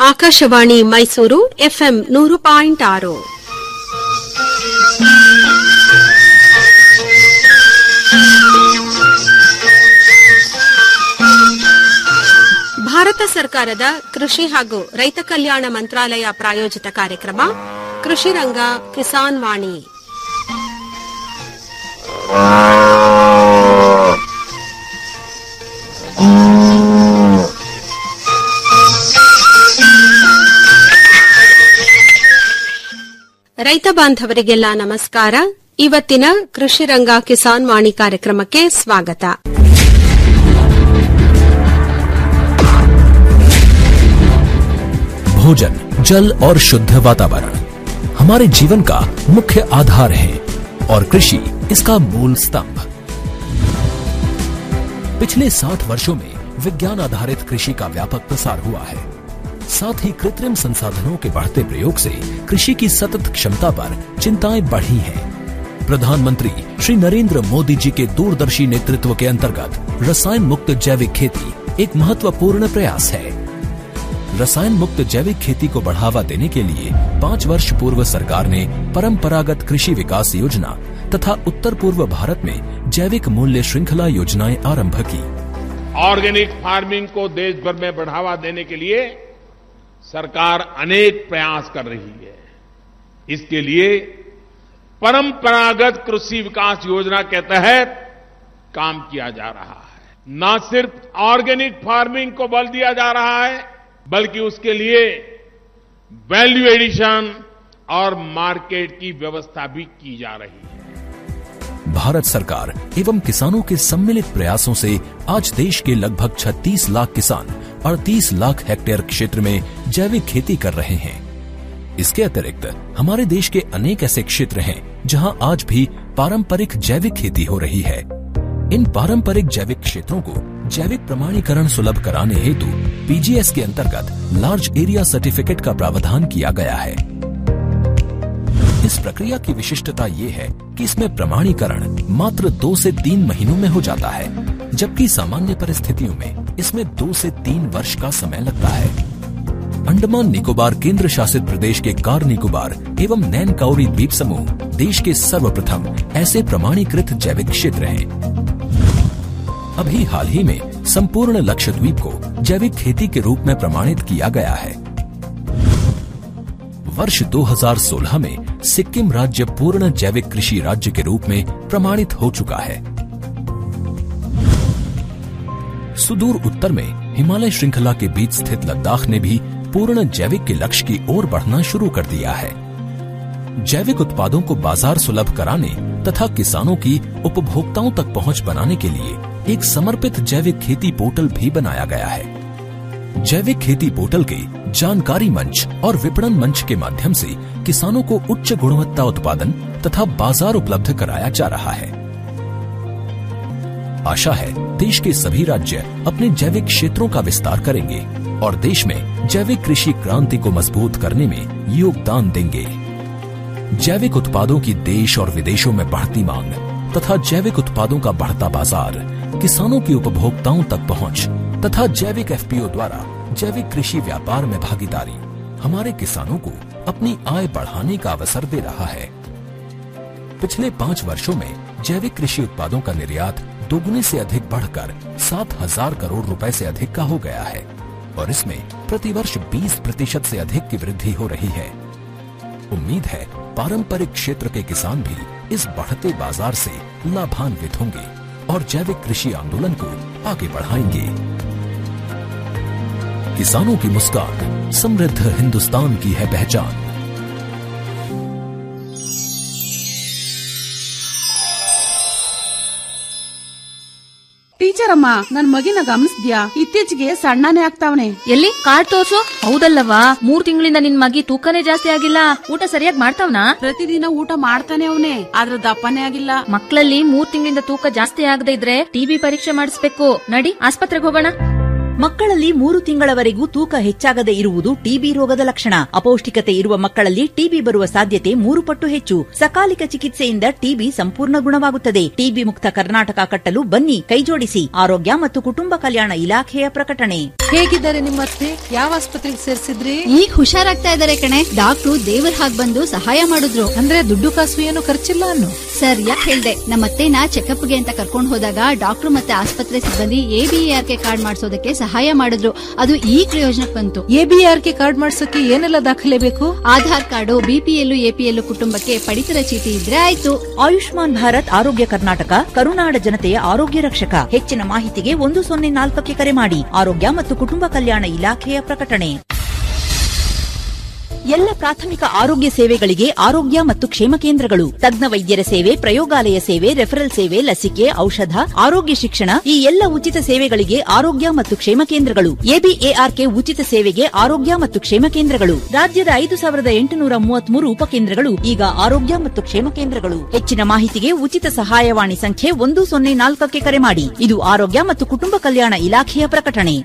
Akashvani Mysuru FM ನೂರು point ಆರು ಭಾರತ ಸರ್ಕಾರದ ಕೃಷಿ ಹಾಗೂ ರೈತ ಕಲ್ಯಾಣ ಮಂತ್ರಾಲಯ ಪ್ರಾಯೋಜಿತ ಕಾರ್ಯಕ್ರಮ ಕೃಷಿ ರಂಗ ಕಿಸಾನ್ ವಾಣಿ ರೈತ ಬಾಂಧವರಿಗೆಲ್ಲ ನಮಸ್ಕಾರ ಇವತ್ತಿನ ಕೃಷಿ ರಂಗ ಕಿಸಾನ್ ವಾಣಿ ಕಾರ್ಯಕ್ರಮಕ್ಕೆ ಸ್ವಾಗತ भोजन जल और शुद्ध वातावरण हमारे जीवन का मुख्य आधार है और कृषि इसका मूल स्तंभ पिछले 60 वर्षों में विज्ञान आधारित कृषि का व्यापक प्रसार हुआ है साथ ही कृत्रिम संसाधनों के बढ़ते प्रयोग से कृषि की सतत क्षमता पर चिंताएं बढ़ी हैं। प्रधानमंत्री श्री नरेंद्र मोदी जी के दूरदर्शी नेतृत्व के अंतर्गत रसायन मुक्त जैविक खेती एक महत्वपूर्ण प्रयास है रसायन मुक्त जैविक खेती को बढ़ावा देने के लिए पाँच वर्ष पूर्व सरकार ने परंपरागत कृषि विकास योजना तथा उत्तर पूर्व भारत में जैविक मूल्य श्रृंखला योजनाएं आरंभ की ऑर्गेनिक फार्मिंग को देश भर में बढ़ावा देने के लिए सरकार अनेक प्रयास कर रही है इसके लिए परंपरागत कृषि विकास योजना के तहत काम किया जा रहा है न सिर्फ ऑर्गेनिक फार्मिंग को बल दिया जा रहा है बल्कि उसके लिए वैल्यू एडिशन और मार्केट की व्यवस्था भी की जा रही है भारत सरकार एवं किसानों के सम्मिलित प्रयासों से आज देश के लगभग 36 लाख किसान 38 लाख हेक्टेयर क्षेत्र में जैविक खेती कर रहे हैं इसके अतिरिक्त हमारे देश के अनेक ऐसे क्षेत्र हैं जहां आज भी पारंपरिक जैविक खेती हो रही है इन पारंपरिक जैविक क्षेत्रों को जैविक प्रमाणीकरण सुलभ कराने हेतु पीजीएस के अंतर्गत लार्ज एरिया सर्टिफिकेट का प्रावधान किया गया है इस प्रक्रिया की विशिष्टता ये है कि इसमें प्रमाणीकरण मात्र दो से तीन महीनों में हो जाता है जबकि सामान्य परिस्थितियों में इसमें दो से तीन वर्ष का समय लगता है अंडमान निकोबार केंद्र शासित प्रदेश के कार निकोबार एवं नैन काउरी द्वीप समूह देश के सर्वप्रथम ऐसे प्रमाणीकृत जैविक क्षेत्र हैं अभी हाल ही में संपूर्ण लक्षद्वीप को जैविक खेती के रूप में प्रमाणित किया गया है वर्ष 2016 में सिक्किम राज्य पूर्ण जैविक कृषि राज्य के रूप में प्रमाणित हो चुका है सुदूर उत्तर में हिमालय श्रृंखला के बीच स्थित लद्दाख ने भी पूर्ण जैविक के लक्ष्य की ओर बढ़ना शुरू कर दिया है जैविक उत्पादों को बाजार सुलभ कराने तथा किसानों की उपभोक्ताओं तक पहुंच बनाने के लिए एक समर्पित जैविक खेती पोर्टल भी बनाया गया है जैविक खेती पोर्टल के जानकारी मंच और विपणन मंच के माध्यम से किसानों को उच्च गुणवत्ता उत्पादन तथा बाजार उपलब्ध कराया जा रहा है आशा है देश के सभी राज्य अपने जैविक क्षेत्रों का विस्तार करेंगे और देश में जैविक कृषि क्रांति को मजबूत करने में योगदान देंगे जैविक उत्पादों की देश और विदेशों में बढ़ती मांग तथा जैविक उत्पादों का बढ़ता बाजार किसानों की उपभोक्ताओं तक पहुंच तथा जैविक एफपीओ द्वारा जैविक कृषि व्यापार में भागीदारी हमारे किसानों को अपनी आय बढ़ाने का अवसर दे रहा है पिछले पाँच वर्षों में जैविक कृषि उत्पादों का निर्यात दोगुने से अधिक बढ़कर सात हजार करोड़ रुपए से अधिक का हो गया है और इसमें प्रतिवर्ष 20 प्रतिशत से अधिक की वृद्धि हो रही है उम्मीद है पारंपरिक क्षेत्र के किसान भी इस बढ़ते बाजार से लाभान्वित होंगे और जैविक कृषि आंदोलन को आगे बढ़ाएंगे किसानों की मुस्कान समृद्ध हिंदुस्तान की है पहचान ಟೀಚರ್ ಅಮ್ಮ ನನ್ ಮಗಿನ ಗಮನಿಸ್ದ್ಯಾ ಇತ್ತೀಚೆಗೆ ಸಣ್ಣನೇ ಆಗ್ತಾವನೆ ಎಲ್ಲಿ ಕಾರ್ಡ್ ತೋರ್ಸು ಹೌದಲ್ಲವಾ ಮೂರ್ ತಿಂಗಳಿಂದ ನಿನ್ ಮಗಿ ತೂಕನೇ ಜಾಸ್ತಿ ಆಗಿಲ್ಲ ಊಟ ಸರಿಯಾಗಿ ಮಾಡ್ತಾವ್ನಾ ಪ್ರತಿದಿನ ಊಟ ಮಾಡ್ತಾನೆ ಅವನೇ ಆದ್ರ ದಪ್ಪನೇ ಆಗಿಲ್ಲ ಮಕ್ಕಳಲ್ಲಿ ಮೂರ್ ತಿಂಗಳಿಂದ ತೂಕ ಜಾಸ್ತಿ ಆಗದೆ ಇದ್ರೆ ಟಿಬಿ ಪರೀಕ್ಷೆ ಮಾಡಿಸ್ಬೇಕು ನಡಿ ಆಸ್ಪತ್ರೆಗೆ ಹೋಗೋಣ ಮಕ್ಕಳಲ್ಲಿ ಮೂರು ತಿಂಗಳವರೆಗೂ ತೂಕ ಹೆಚ್ಚಾಗದೆ ಇರುವುದು ಟಿಬಿ ರೋಗದ ಲಕ್ಷಣ ಅಪೌಷ್ಟಿಕತೆ ಇರುವ ಮಕ್ಕಳಲ್ಲಿ ಟಿಬಿ ಬರುವ ಸಾಧ್ಯತೆ ಮೂರು ಪಟ್ಟು ಹೆಚ್ಚು ಸಕಾಲಿಕ ಚಿಕಿತ್ಸೆಯಿಂದ ಟಿಬಿ ಸಂಪೂರ್ಣ ಗುಣವಾಗುತ್ತದೆ ಟಿಬಿ ಮುಕ್ತ ಕರ್ನಾಟಕ ಕಟ್ಟಲು ಬನ್ನಿ ಕೈಜೋಡಿಸಿ ಆರೋಗ್ಯ ಮತ್ತು ಕುಟುಂಬ ಕಲ್ಯಾಣ ಇಲಾಖೆಯ ಪ್ರಕಟಣೆ ಹೇಗಿದ್ದಾರೆ ನಿಮ್ಮ ಅತ್ತೆ ಯಾವ ಆಸ್ಪತ್ರೆಗೆ ಸೇರಿಸಿದ್ರಿ ಈಗ ಹುಷಾರಾಗ್ತಾ ಇದಾರೆ ಕಣೆ ಡಾಕ್ಟ್ರು ದೇವ್ರ ಹಾಗ್ ಬಂದು ಸಹಾಯ ಮಾಡಿದ್ರು ಅಂದ್ರೆ ದುಡ್ಡು ಕಾಸು ಏನು ಖರ್ಚಿಲ್ಲ ಅನ್ನು ಸರ್ ಯಾಕೆ ಹೇಳ್ದೆ ನಮ್ಮತ್ತೆನ ಚೆಕಪ್ಗೆ ಅಂತ ಕರ್ಕೊಂಡು ಹೋದಾಗ ಡಾಕ್ಟ್ರು ಮತ್ತೆ ಆಸ್ಪತ್ರೆ ಸಿಬ್ಬಂದಿ ಎಬಿಆರ್ ಕೆ ಕಾರ್ಡ್ ಮಾಡಿಸೋದಕ್ಕೆ ಸಹಾಯ ಮಾಡಿದ್ರು ಅದು ಈ ಪ್ರಯೋಜನಕ್ಕೆ ಬಂತು ಎಬಿಆರ್ ಕೆ ಕಾರ್ಡ್ ಮಾಡ್ಸಕ್ಕೆ ಏನೆಲ್ಲ ದಾಖಲೆ ಬೇಕು ಆಧಾರ್ ಕಾರ್ಡು ಬಿಪಿಎಲ್ ಎಪಿಎಲ್ ಕುಟುಂಬಕ್ಕೆ ಪಡಿತರ ಚೀಟಿ ಇದ್ರೆ ಆಯ್ತು ಆಯುಷ್ಮಾನ್ ಭಾರತ್ ಆರೋಗ್ಯ ಕರ್ನಾಟಕ ಕರುನಾಡ ಜನತೆಯ ಆರೋಗ್ಯ ರಕ್ಷಕ ಹೆಚ್ಚಿನ ಮಾಹಿತಿಗೆ ಒಂದು ಸೊನ್ನೆ ನಾಲ್ಕಕ್ಕೆ ಕರೆ ಮಾಡಿ ಆರೋಗ್ಯ ಮತ್ತು ಕುಟುಂಬ ಕಲ್ಯಾಣ ಇಲಾಖೆಯ ಪ್ರಕಟಣೆ ಎಲ್ಲ ಪ್ರಾಥಮಿಕ ಆರೋಗ್ಯ ಸೇವೆಗಳಿಗೆ ಆರೋಗ್ಯ ಮತ್ತು ಕ್ಷೇಮ ಕೇಂದ್ರಗಳು ತಜ್ಞ ವೈದ್ಯರ ಸೇವೆ ಪ್ರಯೋಗಾಲಯ ಸೇವೆ ರೆಫರಲ್ ಸೇವೆ ಲಸಿಕೆ ಔಷಧ ಆರೋಗ್ಯ ಶಿಕ್ಷಣ ಈ ಎಲ್ಲ ಉಚಿತ ಸೇವೆಗಳಿಗೆ ಆರೋಗ್ಯ ಮತ್ತು ಕ್ಷೇಮ ಕೇಂದ್ರಗಳು ಎಬಿಎಆರ್ಕೆ ಉಚಿತ ಸೇವೆಗೆ ಆರೋಗ್ಯ ಮತ್ತು ಕ್ಷೇಮ ಕೇಂದ್ರಗಳು ರಾಜ್ಯದ ಐದು ಸಾವಿರದ ಎಂಟುನೂರ ಮೂವತ್ಮೂರು ಉಪಕೇಂದ್ರಗಳು ಈಗ ಆರೋಗ್ಯ ಮತ್ತು ಕ್ಷೇಮ ಕೇಂದ್ರಗಳು ಹೆಚ್ಚಿನ ಮಾಹಿತಿಗೆ ಉಚಿತ ಸಹಾಯವಾಣಿ ಸಂಖ್ಯೆ ಒಂದು ಸೊನ್ನೆ ನಾಲ್ಕಕ್ಕೆ ಕರೆ ಮಾಡಿ ಇದು ಆರೋಗ್ಯ ಮತ್ತು ಕುಟುಂಬ ಕಲ್ಯಾಣ ಇಲಾಖೆಯ ಪ್ರಕಟಣೆ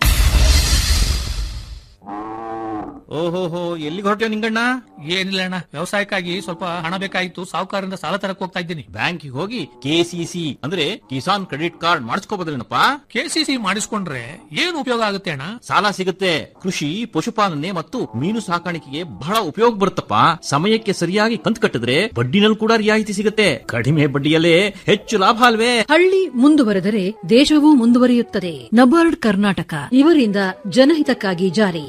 ಓಹೋಹೋ ಎಲ್ಲಿಗೆ ಹೊರಟ್ಯೋ ನಿಂಗಣ್ಣ ಏನಿಲ್ಲ ಅಣ್ಣ ವ್ಯವಸಾಯಕ್ಕಾಗಿ ಸ್ವಲ್ಪ ಹಣ ಬೇಕಾಗಿತ್ತು ಸಾಹುಕಾರರಿಂದ ಸಾಲ ತರಕ್ ಹೋಗ್ತಾ ಇದ್ದೀನಿ ಬ್ಯಾಂಕಿಗೆ ಹೋಗಿ ಕೆಸಿಸಿ ಅಂದ್ರೆ ಕಿಸಾನ್ ಕ್ರೆಡಿಟ್ ಕಾರ್ಡ್ ಮಾಡಿಸ್ಕೋಬೋದ್ರೇನಪ್ಪ ಕೆಸಿಸಿ ಮಾಡಿಸ್ಕೊಂಡ್ರೆ ಏನು ಉಪಯೋಗ ಆಗುತ್ತೆ ಅಣ್ಣ ಸಾಲ ಸಿಗುತ್ತೆ ಕೃಷಿ ಪಶುಪಾಲನೆ ಮತ್ತು ಮೀನು ಸಾಕಾಣಿಕೆಗೆ ಬಹಳ ಉಪಯೋಗ ಬರುತ್ತಪ್ಪ ಸಮಯಕ್ಕೆ ಸರಿಯಾಗಿ ಕಂತು ಕಟ್ಟಿದ್ರೆ ಬಡ್ಡಿನಲ್ಲಿ ಕೂಡ ರಿಯಾಯಿತಿ ಸಿಗುತ್ತೆ ಕಡಿಮೆ ಬಡ್ಡಿಯಲ್ಲೇ ಹೆಚ್ಚು ಲಾಭ ಅಲ್ವೇ ಹಳ್ಳಿ ಮುಂದುವರೆದರೆ ದೇಶವೂ ಮುಂದುವರಿಯುತ್ತದೆ ನಬಾರ್ಡ್ ಕರ್ನಾಟಕ ಇವರಿಂದ ಜನಹಿತಕ್ಕಾಗಿ ಜಾರಿ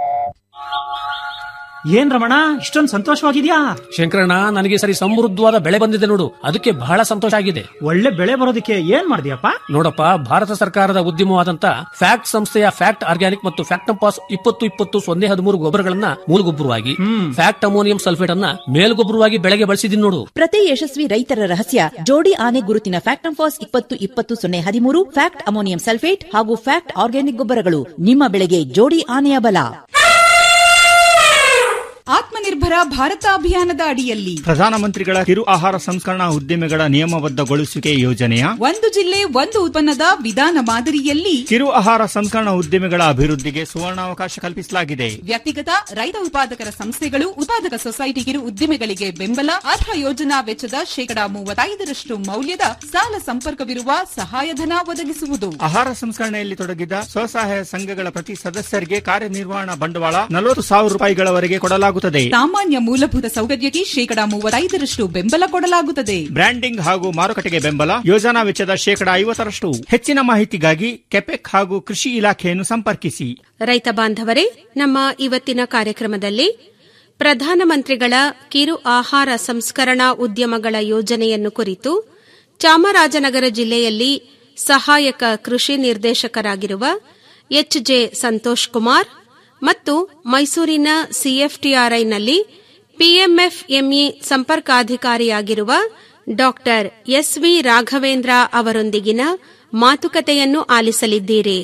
ಏನ್ ರಮಣ ಇಷ್ಟೊಂದು ಸಂತೋಷವಾಗಿದ್ಯಾ ಶಂಕರಣ್ಣ ನನಗೆ ಈ ಸರಿ ಸಮೃದ್ಧವಾದ ಬೆಳೆ ಬಂದಿದೆ ನೋಡು ಅದಕ್ಕೆ ಬಹಳ ಸಂತೋಷ ಆಗಿದೆ ಒಳ್ಳೆ ಬೆಳೆ ಬರೋದಕ್ಕೆ ಏನ್ ಮಾಡಿದ್ಯಪ್ಪ ನೋಡಪ್ಪ ಭಾರತ ಸರ್ಕಾರದ ಉದ್ಯಮವಾದಂತ ಫ್ಯಾಕ್ಟ್ ಸಂಸ್ಥೆಯ ಫ್ಯಾಕ್ಟ್ ಆರ್ಗ್ಯಾನಿಕ್ ಮತ್ತು ಫ್ಯಾಕ್ಟಂಪಾಸ್ ಇಪ್ಪತ್ತು ಇಪ್ಪತ್ತು ಸೊನ್ನೆ ಹದಿಮೂರು ಗೊಬ್ಬರಗಳನ್ನ ಮೂಲಗೊಬ್ಬರವಾಗಿ ಫ್ಯಾಕ್ಟ್ ಅಮೋನಿಯಂ ಸಲ್ಫೇಟ್ ಅನ್ನ ಮೇಲ್ಗೊಬ್ಬರವಾಗಿ ಬೆಳೆಗೆ ಬಳಸಿದೀನಿ ನೋಡು ಪ್ರತಿ ಯಶಸ್ವಿ ರೈತರ ರಹಸ್ಯ ಜೋಡಿ ಆನೆ ಗುರುತಿನ ಫ್ಯಾಕ್ಟ್ ಫಾಸ್ ಇಪ್ಪತ್ತು ಇಪ್ಪತ್ತು ಸೊನ್ನೆ ಹದಿಮೂರು ಫ್ಯಾಕ್ಟ್ ಅಮೋನಿಯಂ ಸಲ್ಫೇಟ್ ಹಾಗೂ ಫ್ಯಾಕ್ಟ್ ಆರ್ಗ್ಯಾನಿಕ್ ಗೊಬ್ಬರಗಳು ನಿಮ್ಮ ಬೆಳೆಗೆ ಜೋಡಿ ಆನೆಯ ಬಲ ಆತ್ಮನಿರ್ಭರ ಭಾರತ ಅಭಿಯಾನದ ಅಡಿಯಲ್ಲಿ ಪ್ರಧಾನಮಂತ್ರಿಗಳ ಕಿರು ಆಹಾರ ಸಂಸ್ಕರಣಾ ಉದ್ದಿಮೆಗಳ ನಿಯಮಬದ್ಧಗೊಳಿಸುವಿಕೆ ಯೋಜನೆಯ ಒಂದು ಜಿಲ್ಲೆ ಒಂದು ಉತ್ಪನ್ನದ ವಿಧಾನ ಮಾದರಿಯಲ್ಲಿ ಕಿರು ಆಹಾರ ಸಂಸ್ಕರಣಾ ಉದ್ದಿಮೆಗಳ ಅಭಿವೃದ್ಧಿಗೆ ಸುವರ್ಣಾವಕಾಶ ಕಲ್ಪಿಸಲಾಗಿದೆ ವ್ಯಕ್ತಿಗತ ರೈತ ಉತ್ಪಾದಕರ ಸಂಸ್ಥೆಗಳು ಉತ್ಪಾದಕ ಸೊಸೈಟಿ ಕಿರು ಉದ್ದಿಮೆಗಳಿಗೆ ಬೆಂಬಲ ಅರ್ಹ ಯೋಜನಾ ವೆಚ್ಚದ ಶೇಕಡಾ ಮೂವತ್ತೈದರಷ್ಟು ಮೌಲ್ಯದ ಸಾಲ ಸಂಪರ್ಕವಿರುವ ಸಹಾಯಧನ ಒದಗಿಸುವುದು ಆಹಾರ ಸಂಸ್ಕರಣೆಯಲ್ಲಿ ತೊಡಗಿದ ಸ್ವಸಹಾಯ ಸಂಘಗಳ ಪ್ರತಿ ಸದಸ್ಯರಿಗೆ ಕಾರ್ಯನಿರ್ವಹಣಾ ಬಂಡವಾಳ ನಲವತ್ತು ಸಾವಿರ ರೂಪಾಯಿಗಳವರೆಗೆ ಕೊಡಲಾಗುತ್ತದೆ ಸಾಮಾನ್ಯ ಮೂಲಭೂತ ಸೌಕರ್ಯಕ್ಕೆ ಶೇಕಡಾ ಮೂವತ್ತೈದರಷ್ಟು ಬೆಂಬಲ ಕೊಡಲಾಗುತ್ತದೆ ಬ್ರ್ಯಾಂಡಿಂಗ್ ಹಾಗೂ ಮಾರುಕಟ್ಟೆಗೆ ಬೆಂಬಲ ಯೋಜನಾ ವೆಚ್ಚದ ಶೇಕಡಾ ಐವತ್ತರಷ್ಟು ಹೆಚ್ಚಿನ ಮಾಹಿತಿಗಾಗಿ ಕೆಪೆಕ್ ಹಾಗೂ ಕೃಷಿ ಇಲಾಖೆಯನ್ನು ಸಂಪರ್ಕಿಸಿ ರೈತ ಬಾಂಧವರೇ ನಮ್ಮ ಇವತ್ತಿನ ಕಾರ್ಯಕ್ರಮದಲ್ಲಿ ಪ್ರಧಾನಮಂತ್ರಿಗಳ ಕಿರು ಆಹಾರ ಸಂಸ್ಕರಣಾ ಉದ್ಯಮಗಳ ಯೋಜನೆಯನ್ನು ಕುರಿತು ಚಾಮರಾಜನಗರ ಜಿಲ್ಲೆಯಲ್ಲಿ ಸಹಾಯಕ ಕೃಷಿ ನಿರ್ದೇಶಕರಾಗಿರುವ ಎಚ್ ಜೆ ಸಂತೋಷ್ ಕುಮಾರ್ ಮತ್ತು ಮೈಸೂರಿನ ಸಿಎಫ್ಟಿಆರ್ಐನಲ್ಲಿ ಪಿಎಂಎಫ್ಎಂಇ ಸಂಪರ್ಕಾಧಿಕಾರಿಯಾಗಿರುವ ಡಾಕ್ಟರ್ ಎಸ್ವಿ ರಾಘವೇಂದ್ರ ಅವರೊಂದಿಗಿನ ಮಾತುಕತೆಯನ್ನು ಆಲಿಸಲಿದ್ದೀರಿ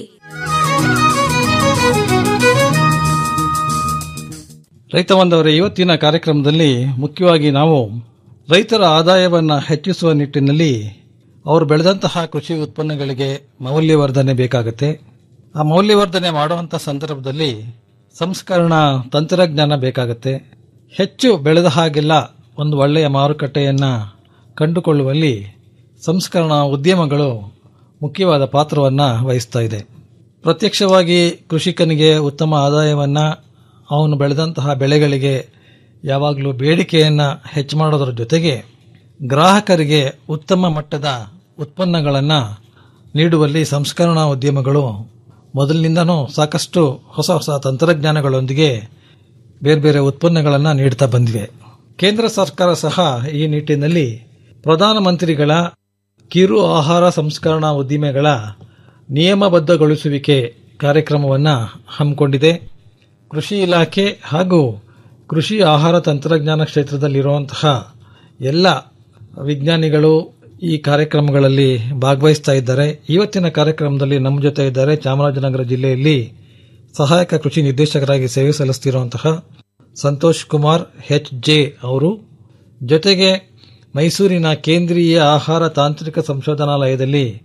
ರೈತ ಬಾಂಧವರೇ ಇವತ್ತಿನ ಕಾರ್ಯಕ್ರಮದಲ್ಲಿ ಮುಖ್ಯವಾಗಿ ನಾವು ರೈತರ ಆದಾಯವನ್ನು ಹೆಚ್ಚಿಸುವ ನಿಟ್ಟಿನಲ್ಲಿ ಅವರು ಬೆಳೆದಂತಹ ಕೃಷಿ ಉತ್ಪನ್ನಗಳಿಗೆ ಮೌಲ್ಯವರ್ಧನೆ ಬೇಕಾಗುತ್ತೆ ಆ ಮೌಲ್ಯವರ್ಧನೆ ಮಾಡುವಂಥ ಸಂದರ್ಭದಲ್ಲಿ ಸಂಸ್ಕರಣಾ ತಂತ್ರಜ್ಞಾನ ಬೇಕಾಗುತ್ತೆ ಹೆಚ್ಚು ಬೆಳೆದ ಹಾಗೆಲ್ಲ ಒಂದು ಒಳ್ಳೆಯ ಮಾರುಕಟ್ಟೆಯನ್ನು ಕಂಡುಕೊಳ್ಳುವಲ್ಲಿ ಸಂಸ್ಕರಣಾ ಉದ್ಯಮಗಳು ಮುಖ್ಯವಾದ ಪಾತ್ರವನ್ನು ವಹಿಸ್ತಾ ಇದೆ ಪ್ರತ್ಯಕ್ಷವಾಗಿ ಕೃಷಿಕನಿಗೆ ಉತ್ತಮ ಆದಾಯವನ್ನು ಅವನು ಬೆಳೆದಂತಹ ಬೆಳೆಗಳಿಗೆ ಯಾವಾಗಲೂ ಬೇಡಿಕೆಯನ್ನು ಹೆಚ್ಚು ಮಾಡೋದರ ಜೊತೆಗೆ ಗ್ರಾಹಕರಿಗೆ ಉತ್ತಮ ಮಟ್ಟದ ಉತ್ಪನ್ನಗಳನ್ನು ನೀಡುವಲ್ಲಿ ಸಂಸ್ಕರಣಾ ಉದ್ಯಮಗಳು ಮೊದಲಿನಿಂದನೂ ಸಾಕಷ್ಟು ಹೊಸ ಹೊಸ ತಂತ್ರಜ್ಞಾನಗಳೊಂದಿಗೆ ಬೇರೆ ಬೇರೆ ಉತ್ಪನ್ನಗಳನ್ನು ನೀಡ್ತಾ ಬಂದಿವೆ ಕೇಂದ್ರ ಸರ್ಕಾರ ಸಹ ಈ ನಿಟ್ಟಿನಲ್ಲಿ ಪ್ರಧಾನಮಂತ್ರಿಗಳ ಕಿರು ಆಹಾರ ಸಂಸ್ಕರಣಾ ಉದ್ದಿಮೆಗಳ ನಿಯಮಬದ್ಧಗೊಳಿಸುವಿಕೆ ಕಾರ್ಯಕ್ರಮವನ್ನು ಹಮ್ಮಿಕೊಂಡಿದೆ ಕೃಷಿ ಇಲಾಖೆ ಹಾಗೂ ಕೃಷಿ ಆಹಾರ ತಂತ್ರಜ್ಞಾನ ಕ್ಷೇತ್ರದಲ್ಲಿರುವಂತಹ ಎಲ್ಲ ವಿಜ್ಞಾನಿಗಳು ಈ ಕಾರ್ಯಕ್ರಮಗಳಲ್ಲಿ ಭಾಗವಹಿಸ್ತಾ ಇದ್ದಾರೆ ಇವತ್ತಿನ ಕಾರ್ಯಕ್ರಮದಲ್ಲಿ ನಮ್ಮ ಜೊತೆ ಇದ್ದಾರೆ ಚಾಮರಾಜನಗರ ಜಿಲ್ಲೆಯಲ್ಲಿ ಸಹಾಯಕ ಕೃಷಿ ನಿರ್ದೇಶಕರಾಗಿ ಸೇವೆ ಸಲ್ಲಿಸುತ್ತಿರುವಂತಹ ಸಂತೋಷ್ ಕುಮಾರ್ ಎಚ್ ಜೆ ಅವರು ಜೊತೆಗೆ ಮೈಸೂರಿನ ಕೇಂದ್ರೀಯ ಆಹಾರ ತಾಂತ್ರಿಕ ಸಂಶೋಧನಾಲಯದಲ್ಲಿ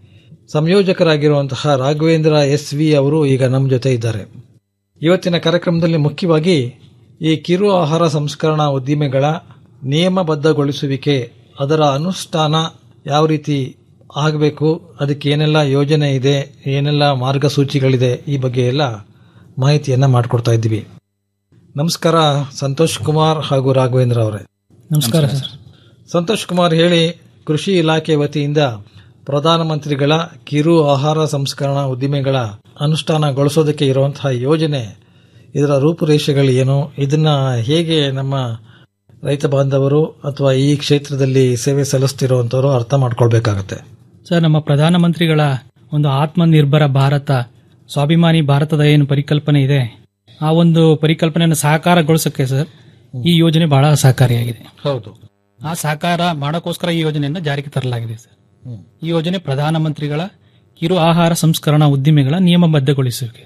ಸಂಯೋಜಕರಾಗಿರುವಂತಹ ರಾಘವೇಂದ್ರ ಎಸ್ ವಿ ಅವರು ಈಗ ನಮ್ಮ ಜೊತೆ ಇದ್ದಾರೆ ಇವತ್ತಿನ ಕಾರ್ಯಕ್ರಮದಲ್ಲಿ ಮುಖ್ಯವಾಗಿ ಈ ಕಿರು ಆಹಾರ ಸಂಸ್ಕರಣಾ ಉದ್ದಿಮೆಗಳ ನಿಯಮಬದ್ಧಗೊಳಿಸುವಿಕೆ ಅದರ ಅನುಷ್ಠಾನ ಯಾವ ರೀತಿ ಆಗಬೇಕು ಅದಕ್ಕೆ ಏನೆಲ್ಲ ಯೋಜನೆ ಇದೆ ಏನೆಲ್ಲ ಮಾರ್ಗಸೂಚಿಗಳಿದೆ ಈ ಬಗ್ಗೆ ಎಲ್ಲ ಮಾಹಿತಿಯನ್ನ ಮಾಡಿಕೊಡ್ತಾ ಇದ್ದೀವಿ ನಮಸ್ಕಾರ ಸಂತೋಷ್ ಕುಮಾರ್ ಹಾಗೂ ರಾಘವೇಂದ್ರ ಅವರೇ ನಮಸ್ಕಾರ ಸರ್ ಸಂತೋಷ್ ಕುಮಾರ್ ಹೇಳಿ ಕೃಷಿ ಇಲಾಖೆ ವತಿಯಿಂದ ಪ್ರಧಾನಮಂತ್ರಿಗಳ ಕಿರು ಆಹಾರ ಸಂಸ್ಕರಣಾ ಉದ್ದಿಮೆಗಳ ಅನುಷ್ಠಾನಗೊಳಿಸೋದಕ್ಕೆ ಇರುವಂತಹ ಯೋಜನೆ ಇದರ ರೂಪುರೇಷೆಗಳು ಏನು ಇದನ್ನ ಹೇಗೆ ನಮ್ಮ ರೈತ ಬಾಂಧವರು ಅಥವಾ ಈ ಕ್ಷೇತ್ರದಲ್ಲಿ ಸೇವೆ ಸಲ್ಲಿಸ್ತಿರುವಂತವರು ಅರ್ಥ ಮಾಡ್ಕೊಳ್ಬೇಕಾಗತ್ತೆ ಸರ್ ನಮ್ಮ ಪ್ರಧಾನಮಂತ್ರಿಗಳ ಒಂದು ಆತ್ಮನಿರ್ಭರ ಭಾರತ ಸ್ವಾಭಿಮಾನಿ ಭಾರತದ ಏನು ಪರಿಕಲ್ಪನೆ ಇದೆ ಆ ಒಂದು ಪರಿಕಲ್ಪನೆಯನ್ನು ಸಾಕಾರಗೊಳಿಸಕ್ಕೆ ಸರ್ ಈ ಯೋಜನೆ ಬಹಳ ಸಹಕಾರಿಯಾಗಿದೆ ಹೌದು ಆ ಸಾಕಾರ ಮಾಡೋಕ್ಕೋಸ್ಕರ ಈ ಯೋಜನೆಯನ್ನು ಜಾರಿಗೆ ತರಲಾಗಿದೆ ಸರ್ ಈ ಯೋಜನೆ ಪ್ರಧಾನಮಂತ್ರಿಗಳ ಕಿರು ಆಹಾರ ಸಂಸ್ಕರಣಾ ಉದ್ದಿಮೆಗಳ ನಿಯಮಬದ್ಧಗೊಳಿಸುವಿಕೆ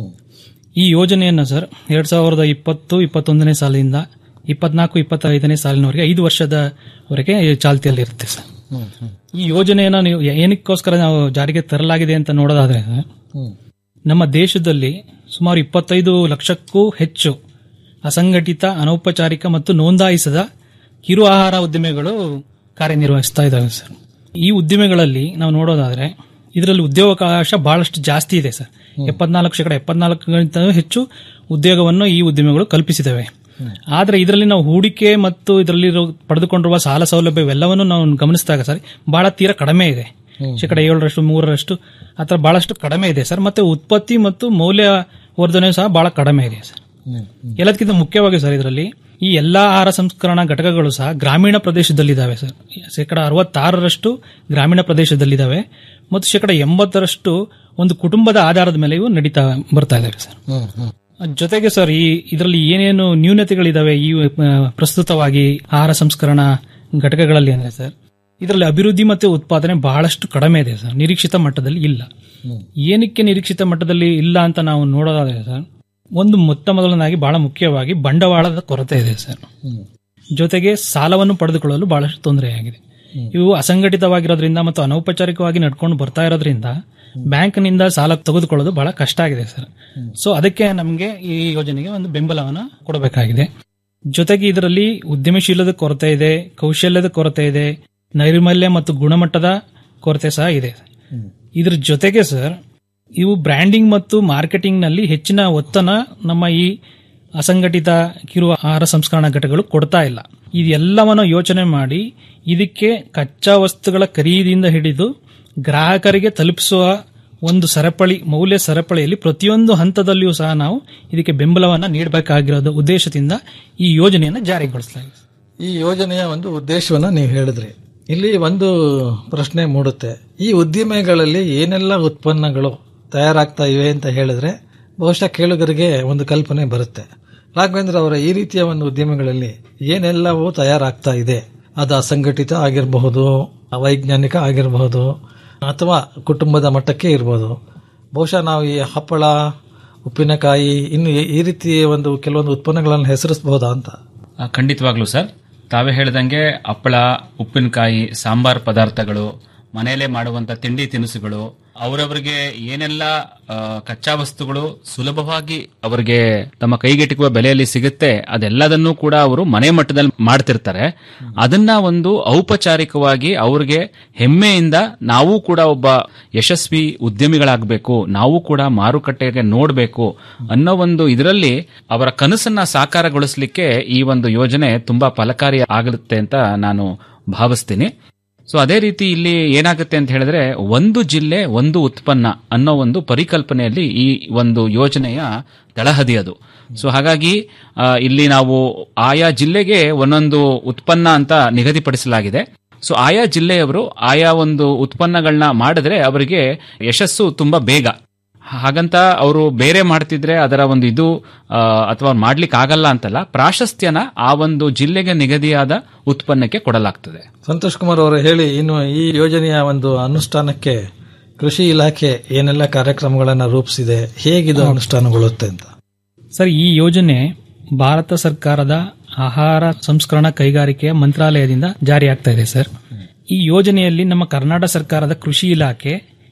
ಈ ಯೋಜನೆಯನ್ನು ಸರ್ ಎರಡ್ ಸಾವಿರದ ಇಪ್ಪತ್ತು ಇಪ್ಪತ್ತೊಂದನೇ ಸಾಲಿನಿಂದ ಇಪ್ಪತ್ನಾಲ್ಕು ಇಪ್ಪತ್ತೈದನೇ ಸಾಲಿನವರೆಗೆ ಐದು ವರ್ಷದವರೆಗೆ ಚಾಲ್ತಿಯಲ್ಲಿರುತ್ತೆ ಸರ್ ಈ ಯೋಜನೆಯನ್ನು ನೀವು ಏನಕ್ಕೋಸ್ಕರ ನಾವು ಜಾರಿಗೆ ತರಲಾಗಿದೆ ಅಂತ ನೋಡೋದಾದ್ರೆ ಸರ್, ನಮ್ಮ ದೇಶದಲ್ಲಿ ಸುಮಾರು ಇಪ್ಪತ್ತೈದು ಲಕ್ಷಕ್ಕೂ ಹೆಚ್ಚು ಅಸಂಘಟಿತ ಅನೌಪಚಾರಿಕ ಮತ್ತು ನೋಂದಾಯಿಸದ ಕಿರು ಆಹಾರ ಉದ್ದಿಮೆಗಳು ಕಾರ್ಯನಿರ್ವಹಿಸ್ತಾ ಇದ್ದಾವೆ ಸರ್ ಈ ಉದ್ದಿಮೆಗಳಲ್ಲಿ ನಾವು ನೋಡೋದಾದ್ರೆ ಇದರಲ್ಲಿ ಉದ್ಯೋಗಾವಕಾಶ ಬಹಳಷ್ಟು ಜಾಸ್ತಿ ಇದೆ ಸರ್ ಎಪ್ಪತ್ನಾಲ್ಕು ಶೇಕಡ ಎಪ್ಪತ್ನಾಲ್ಕಕ್ಕಿಂತ ಹೆಚ್ಚು ಉದ್ಯೋಗವನ್ನು ಈ ಉದ್ದಿಮೆಗಳು ಕಲ್ಪಿಸಿದವೆ ಆದ್ರೆ ಇದರಲ್ಲಿ ನಾವು ಹೂಡಿಕೆ ಮತ್ತು ಇದರಲ್ಲಿ ಪಡೆದುಕೊಂಡಿರುವ ಸಾಲ ಸೌಲಭ್ಯ ಇವೆಲ್ಲವನ್ನು ನಾವು ಗಮನಿಸಿದಾಗ ಸರ್ ಬಹಳ ತೀರಾ ಕಡಿಮೆ ಇದೆ ಶೇಕಡ ಏಳರಷ್ಟು ಮೂರರಷ್ಟು ಅಥವಾ ಬಹಳಷ್ಟು ಕಡಿಮೆ ಇದೆ ಸರ್ ಮತ್ತೆ ಉತ್ಪತ್ತಿ ಮತ್ತು ಮೌಲ್ಯ ವರ್ಧನೆ ಸಹ ಬಹಳ ಕಡಿಮೆ ಇದೆ ಸರ್ ಎಲ್ಲದಕ್ಕಿಂತ ಮುಖ್ಯವಾಗಿ ಸರ್ ಇದರಲ್ಲಿ ಈ ಎಲ್ಲಾ ಆಹಾರ ಸಂಸ್ಕರಣಾ ಘಟಕಗಳು ಸಹ ಗ್ರಾಮೀಣ ಪ್ರದೇಶದಲ್ಲಿದ್ದಾವೆ ಸರ್ ಶೇಕಡ ಅರವತ್ತಾರರಷ್ಟು ಗ್ರಾಮೀಣ ಪ್ರದೇಶದಲ್ಲಿದ್ದಾವೆ ಮತ್ತು ಶೇಕಡ ಎಂಬತ್ತರಷ್ಟು ಒಂದು ಕುಟುಂಬದ ಆಧಾರದ ಮೇಲೆ ಇವು ನಡೀತಾ ಬರ್ತಾ ಇದಾವೆ ಸರ್ ಜೊತೆಗೆ ಸರ್ ಈ ಇದರಲ್ಲಿ ಏನೇನು ನ್ಯೂನತೆಗಳಿದಾವೆ ಈ ಆ, ಪ್ರಸ್ತುತವಾಗಿ ಆಹಾರ ಸಂಸ್ಕರಣಾ ಘಟಕಗಳಲ್ಲಿ ಅಂದ್ರೆ ಸರ್ ಇದರಲ್ಲಿ ಅಭಿವೃದ್ಧಿ ಮತ್ತು ಉತ್ಪಾದನೆ ಬಹಳಷ್ಟು ಕಡಿಮೆ ಇದೆ ಸರ್ ನಿರೀಕ್ಷಿತ ಮಟ್ಟದಲ್ಲಿ ಇಲ್ಲ ಏನಕ್ಕೆ ನಿರೀಕ್ಷಿತ ಮಟ್ಟದಲ್ಲಿ ಇಲ್ಲ ಅಂತ ನಾವು ನೋಡೋದಾದ್ರೆ ಸರ್ ಒಂದು ಮೊತ್ತ ಮೊದಲನಾಗಿ ಬಹಳ ಮುಖ್ಯವಾಗಿ ಬಂಡವಾಳದ ಕೊರತೆ ಇದೆ ಸರ್ ಜೊತೆಗೆ ಸಾಲವನ್ನು ಪಡೆದುಕೊಳ್ಳಲು ಬಹಳಷ್ಟು ತೊಂದರೆಯಾಗಿದೆ ಇವು ಅಸಂಘಟಿತವಾಗಿರೋದ್ರಿಂದ ಮತ್ತು ಅನೌಪಚಾರಿಕವಾಗಿ ನಡ್ಕೊಂಡು ಬರ್ತಾ ಇರೋದ್ರಿಂದ ಬ್ಯಾಂಕ್ನಿಂದ ಸಾಲ ತೆಗೆದುಕೊಳ್ಳೋದು ಬಹಳ ಕಷ್ಟ ಆಗಿದೆ ಸರ್ ಸೊ ಅದಕ್ಕೆ ನಮಗೆ ಈ ಯೋಜನೆಗೆ ಒಂದು ಬೆಂಬಲವನ್ನು ಕೊಡಬೇಕಾಗಿದೆ ಜೊತೆಗೆ ಇದರಲ್ಲಿ ಉದ್ಯಮಶೀಲದ ಕೊರತೆ ಇದೆ ಕೌಶಲ್ಯದ ಕೊರತೆ ಇದೆ ನೈರ್ಮಲ್ಯ ಮತ್ತು ಗುಣಮಟ್ಟದ ಕೊರತೆ ಸಹ ಇದೆ ಇದ್ರ ಜೊತೆಗೆ ಸರ್ ಇವು ಬ್ರ್ಯಾಂಡಿಂಗ್ ಮತ್ತು ಮಾರ್ಕೆಟಿಂಗ್ ನಲ್ಲಿ ಹೆಚ್ಚಿನ ಒತ್ತನ್ನ ನಮ್ಮ ಈ ಅಸಂಘಟಿತ ಕಿರು ಆಹಾರ ಸಂಸ್ಕರಣಾ ಘಟಕಗಳು ಕೊಡ್ತಾ ಇಲ್ಲ ಇದೆಲ್ಲವನ್ನು ಯೋಚನೆ ಮಾಡಿ ಇದಕ್ಕೆ ಕಚ್ಚಾ ವಸ್ತುಗಳ ಖರೀದಿಯಿಂದ ಹಿಡಿದು ಗ್ರಾಹಕರಿಗೆ ತಲುಪಿಸುವ ಒಂದು ಸರಪಳಿ ಮೌಲ್ಯ ಸರಪಳಿಯಲ್ಲಿ ಪ್ರತಿಯೊಂದು ಹಂತದಲ್ಲಿಯೂ ಸಹ ನಾವು ಇದಕ್ಕೆ ಬೆಂಬಲವನ್ನು ನೀಡಬೇಕಾಗಿರೋದು ಉದ್ದೇಶದಿಂದ ಈ ಯೋಜನೆಯನ್ನು ಜಾರಿಗೊಳಿಸಲಾಗಿದೆ ಈ ಯೋಜನೆಯ ಒಂದು ಉದ್ದೇಶವನ್ನ ನೀವು ಹೇಳಿದ್ರಿ ಇಲ್ಲಿ ಒಂದು ಪ್ರಶ್ನೆ ಮೂಡುತ್ತೆ ಈ ಉದ್ದಿಮೆಗಳಲ್ಲಿ ಏನೆಲ್ಲ ಉತ್ಪನ್ನಗಳು ತಯಾರಾಗ್ತಾ ಇವೆ ಅಂತ ಹೇಳಿದ್ರೆ ಬಹುಶಃ ಕೇಳುಗರಿಗೆ ಒಂದು ಕಲ್ಪನೆ ಬರುತ್ತೆ ರಾಘವೇಂದ್ರ ಅವರ ಈ ರೀತಿಯ ಒಂದು ಉದ್ಯಮಗಳಲ್ಲಿ ಏನೆಲ್ಲವೂ ತಯಾರಾಗ್ತಾ ಇದೆ ಅದು ಅಸಂಘಟಿತ ಆಗಿರಬಹುದು ಅವೈಜ್ಞಾನಿಕ ಆಗಿರಬಹುದು ಅಥವಾ ಕುಟುಂಬದ ಮಟ್ಟಕ್ಕೆ ಇರಬಹುದು ಬಹುಶಃ ನಾವು ಈ ಹಪ್ಪಳ ಉಪ್ಪಿನಕಾಯಿ ಇನ್ನು ಈ- ಈ ರೀತಿ ಒಂದು ಕೆಲವೊಂದು ಉತ್ಪನ್ನಗಳನ್ನು ಹೆಸರಿಸಬಹುದಾ ಅಂತ ಆ, ಖಂಡಿತವಾಗ್ಲೂ ಸರ್ ತಾವೇ ಹೇಳ್ದಂಗೆ ಹಪ್ಪಳ ಉಪ್ಪಿನಕಾಯಿ ಸಾಂಬಾರ್ ಪದಾರ್ಥಗಳು ಮನೆಯಲ್ಲೇ ಮಾಡುವಂತ ತಿಂಡಿ ತಿನಿಸುಗಳು ಅವರವರಿಗೆ ಏನೆಲ್ಲ ಆ, ಕಚ್ಚಾ ವಸ್ತುಗಳು ಸುಲಭವಾಗಿ ಅವರಿಗೆ ತಮ್ಮ ಕೈಗೆಟುಕುವ ಬೆಲೆಯಲ್ಲಿ ಸಿಗುತ್ತೆ ಅದೆಲ್ಲದನ್ನೂ ಕೂಡ ಅವರು ಮನೆ ಮಟ್ಟದಲ್ಲಿ ಮಾಡ್ತಿರ್ತಾರೆ ಅದನ್ನ ಒಂದು ಔಪಚಾರಿಕವಾಗಿ ಅವ್ರಿಗೆ ಹೆಮ್ಮೆಯಿಂದ ನಾವು ಕೂಡ ಒಬ್ಬ ಯಶಸ್ವಿ ಉದ್ಯಮಿಗಳಾಗಬೇಕು ನಾವು ಕೂಡ ಮಾರುಕಟ್ಟೆಗೆ ನೋಡಬೇಕು ಅನ್ನೋ ಒಂದು ಇದರಲ್ಲಿ ಅವರ ಕನಸನ್ನ ಸಾಕಾರಗೊಳಿಸಲಿಕ್ಕೆ ಈ ಒಂದು ಯೋಜನೆ ತುಂಬಾ ಫಲಕಾರಿ ಆಗುತ್ತೆ ಅಂತ ನಾನು ಭಾವಿಸ್ತೀನಿ ಸೊ ಅದೇ ರೀತಿ ಇಲ್ಲಿ ಏನಾಗುತ್ತೆ ಅಂತ ಹೇಳಿದ್ರೆ ಒಂದು ಜಿಲ್ಲೆ ಒಂದು ಉತ್ಪನ್ನ ಅನ್ನೋ ಒಂದು ಪರಿಕಲ್ಪನೆಯಲ್ಲಿ ಈ ಒಂದು ಯೋಜನೆಯ ತಳಹದಿ ಅದು ಸೊ ಹಾಗಾಗಿ ಆ, ಇಲ್ಲಿ ನಾವು ಆಯಾ ಜಿಲ್ಲೆಗೆ ಒಂದೊಂದು ಉತ್ಪನ್ನ ಅಂತ ನಿಗದಿಪಡಿಸಲಾಗಿದೆ ಸೊ ಆಯಾ ಜಿಲ್ಲೆಯವರು ಆಯಾ ಒಂದು ಉತ್ಪನ್ನಗಳನ್ನ ಮಾಡಿದ್ರೆ ಅವರಿಗೆ ಯಶಸ್ಸು ತುಂಬಾ ಬೇಗ ಹಾಗಂತ ಅವರು ಬೇರೆ ಮಾಡ್ತಿದ್ರೆ ಅದರ ಒಂದು ಇದು ಆ, ಅಥವಾ ಮಾಡ್ಲಿಕ್ಕೆ ಆಗಲ್ಲ ಅಂತಲ್ಲ ಪ್ರಾಶಸ್ತ್ಯನ ಆ ಒಂದು ಜಿಲ್ಲೆಗೆ ನಿಗದಿಯಾದ ಉತ್ಪನ್ನಕ್ಕೆ ಕೊಡಲಾಗ್ತದೆ ಸಂತೋಷ್ ಕುಮಾರ್ ಅವರು ಹೇಳಿ ಇನ್ನು ಈ ಯೋಜನೆಯ ಒಂದು ಅನುಷ್ಠಾನಕ್ಕೆ ಕೃಷಿ ಇಲಾಖೆ ಏನೆಲ್ಲ ಕಾರ್ಯಕ್ರಮಗಳನ್ನು ರೂಪಿಸಿದೆ ಹೇಗಿದು ಅನುಷ್ಠಾನಗೊಳ್ಳುತ್ತೆ ಅಂತ ಸರ್ ಈ ಯೋಜನೆ ಭಾರತ ಸರ್ಕಾರದ ಆಹಾರ ಸಂಸ್ಕರಣಾ ಕೈಗಾರಿಕೆಯ ಮಂತ್ರಾಲಯದಿಂದ ಜಾರಿಯಾಗ್ತಾ ಇದೆ ಸರ್ ಈ ಯೋಜನೆಯಲ್ಲಿ ನಮ್ಮ ಕರ್ನಾಟಕ ಸರ್ಕಾರದ ಕೃಷಿ ಇಲಾಖೆ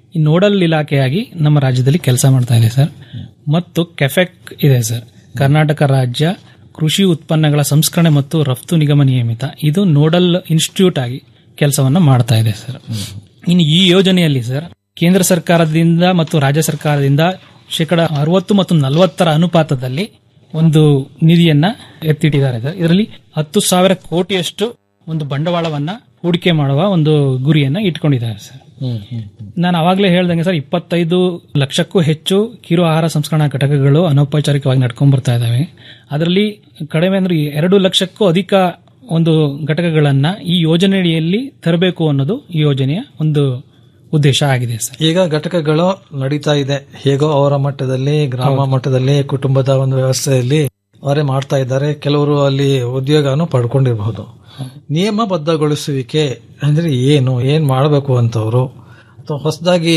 ಈ ನೋಡಲ್ ಇಲಾಖೆಯಾಗಿ ನಮ್ಮ ರಾಜ್ಯದಲ್ಲಿ ಕೆಲಸ ಮಾಡ್ತಾ ಇದೆ ಸರ್ ಮತ್ತು ಕೆಫೆಕ್ ಇದೆ ಸರ್ ಕರ್ನಾಟಕ ರಾಜ್ಯ ಕೃಷಿ ಉತ್ಪನ್ನಗಳ ಸಂಸ್ಕರಣೆ ಮತ್ತು ರಫ್ತು ನಿಗಮ ನಿಯಮಿತ ಇದು ನೋಡಲ್ ಇನ್ಸ್ಟಿಟ್ಯೂಟ್ ಆಗಿ ಕೆಲಸವನ್ನ ಮಾಡ್ತಾ ಇದೆ ಸರ್ ಇನ್ನು ಈ ಯೋಜನೆಯಲ್ಲಿ ಸರ್ ಕೇಂದ್ರ ಸರ್ಕಾರದಿಂದ ಮತ್ತು ರಾಜ್ಯ ಸರ್ಕಾರದಿಂದ ಶೇಕಡ ಅರವತ್ತು ಮತ್ತು ನಲವತ್ತರ ಅನುಪಾತದಲ್ಲಿ ಒಂದು ನಿಧಿಯನ್ನ ಎತ್ತಿಟ್ಟಿದ್ದಾರೆ ಸರ್ ಇದರಲ್ಲಿ ಹತ್ತು ಸಾವಿರ ಕೋಟಿಯಷ್ಟು ಒಂದು ಬಂಡವಾಳವನ್ನ ಹೂಡಿಕೆ ಮಾಡುವ ಒಂದು ಗುರಿಯನ್ನ ಇಟ್ಕೊಂಡಿದ್ದಾರೆ ಸರ್ ನಾನು ಅವಾಗಲೇ ಹೇಳ್ದಂಗೆ ಸರ್ ಇಪ್ಪತ್ತೈದು ಲಕ್ಷಕ್ಕೂ ಹೆಚ್ಚು ಕಿರು ಆಹಾರ ಸಂಸ್ಕರಣಾ ಘಟಕಗಳು ಅನೌಪಚಾರಿಕವಾಗಿ ನಡ್ಕೊಂಡ್ ಬರ್ತಾ ಇದಾವೆ ಅದರಲ್ಲಿ ಕಡಿಮೆ ಅಂದ್ರೆ ಎರಡು ಲಕ್ಷಕ್ಕೂ ಅಧಿಕ ಒಂದು ಘಟಕಗಳನ್ನ ಈ ಯೋಜನೆಯಲ್ಲಿ ತರಬೇಕು ಅನ್ನೋದು ಈ ಯೋಜನೆಯ ಒಂದು ಉದ್ದೇಶ ಆಗಿದೆ ಸರ್ ಈಗ ಘಟಕಗಳು ನಡೀತಾ ಇದೆ ಹೇಗೋ ಅವರ ಮಟ್ಟದಲ್ಲಿ ಗ್ರಾಮ ಹೌದು. ಮಟ್ಟದಲ್ಲಿ ಕುಟುಂಬದ ಒಂದು ವ್ಯವಸ್ಥೆಯಲ್ಲಿ ಅವರೇ ಮಾಡ್ತಾ ಇದ್ದಾರೆ ಕೆಲವರು ಅಲ್ಲಿ ಉದ್ಯೋಗನೂ ಪಡ್ಕೊಂಡಿರಬಹುದು ನಿಯಮಬದ್ಧಗೊಳಿಸುವಿಕೆ ಅಂದ್ರೆ ಏನು ಏನ್ ಮಾಡಬೇಕು ಅಂತವರು ಅಥವಾ ಹೊಸದಾಗಿ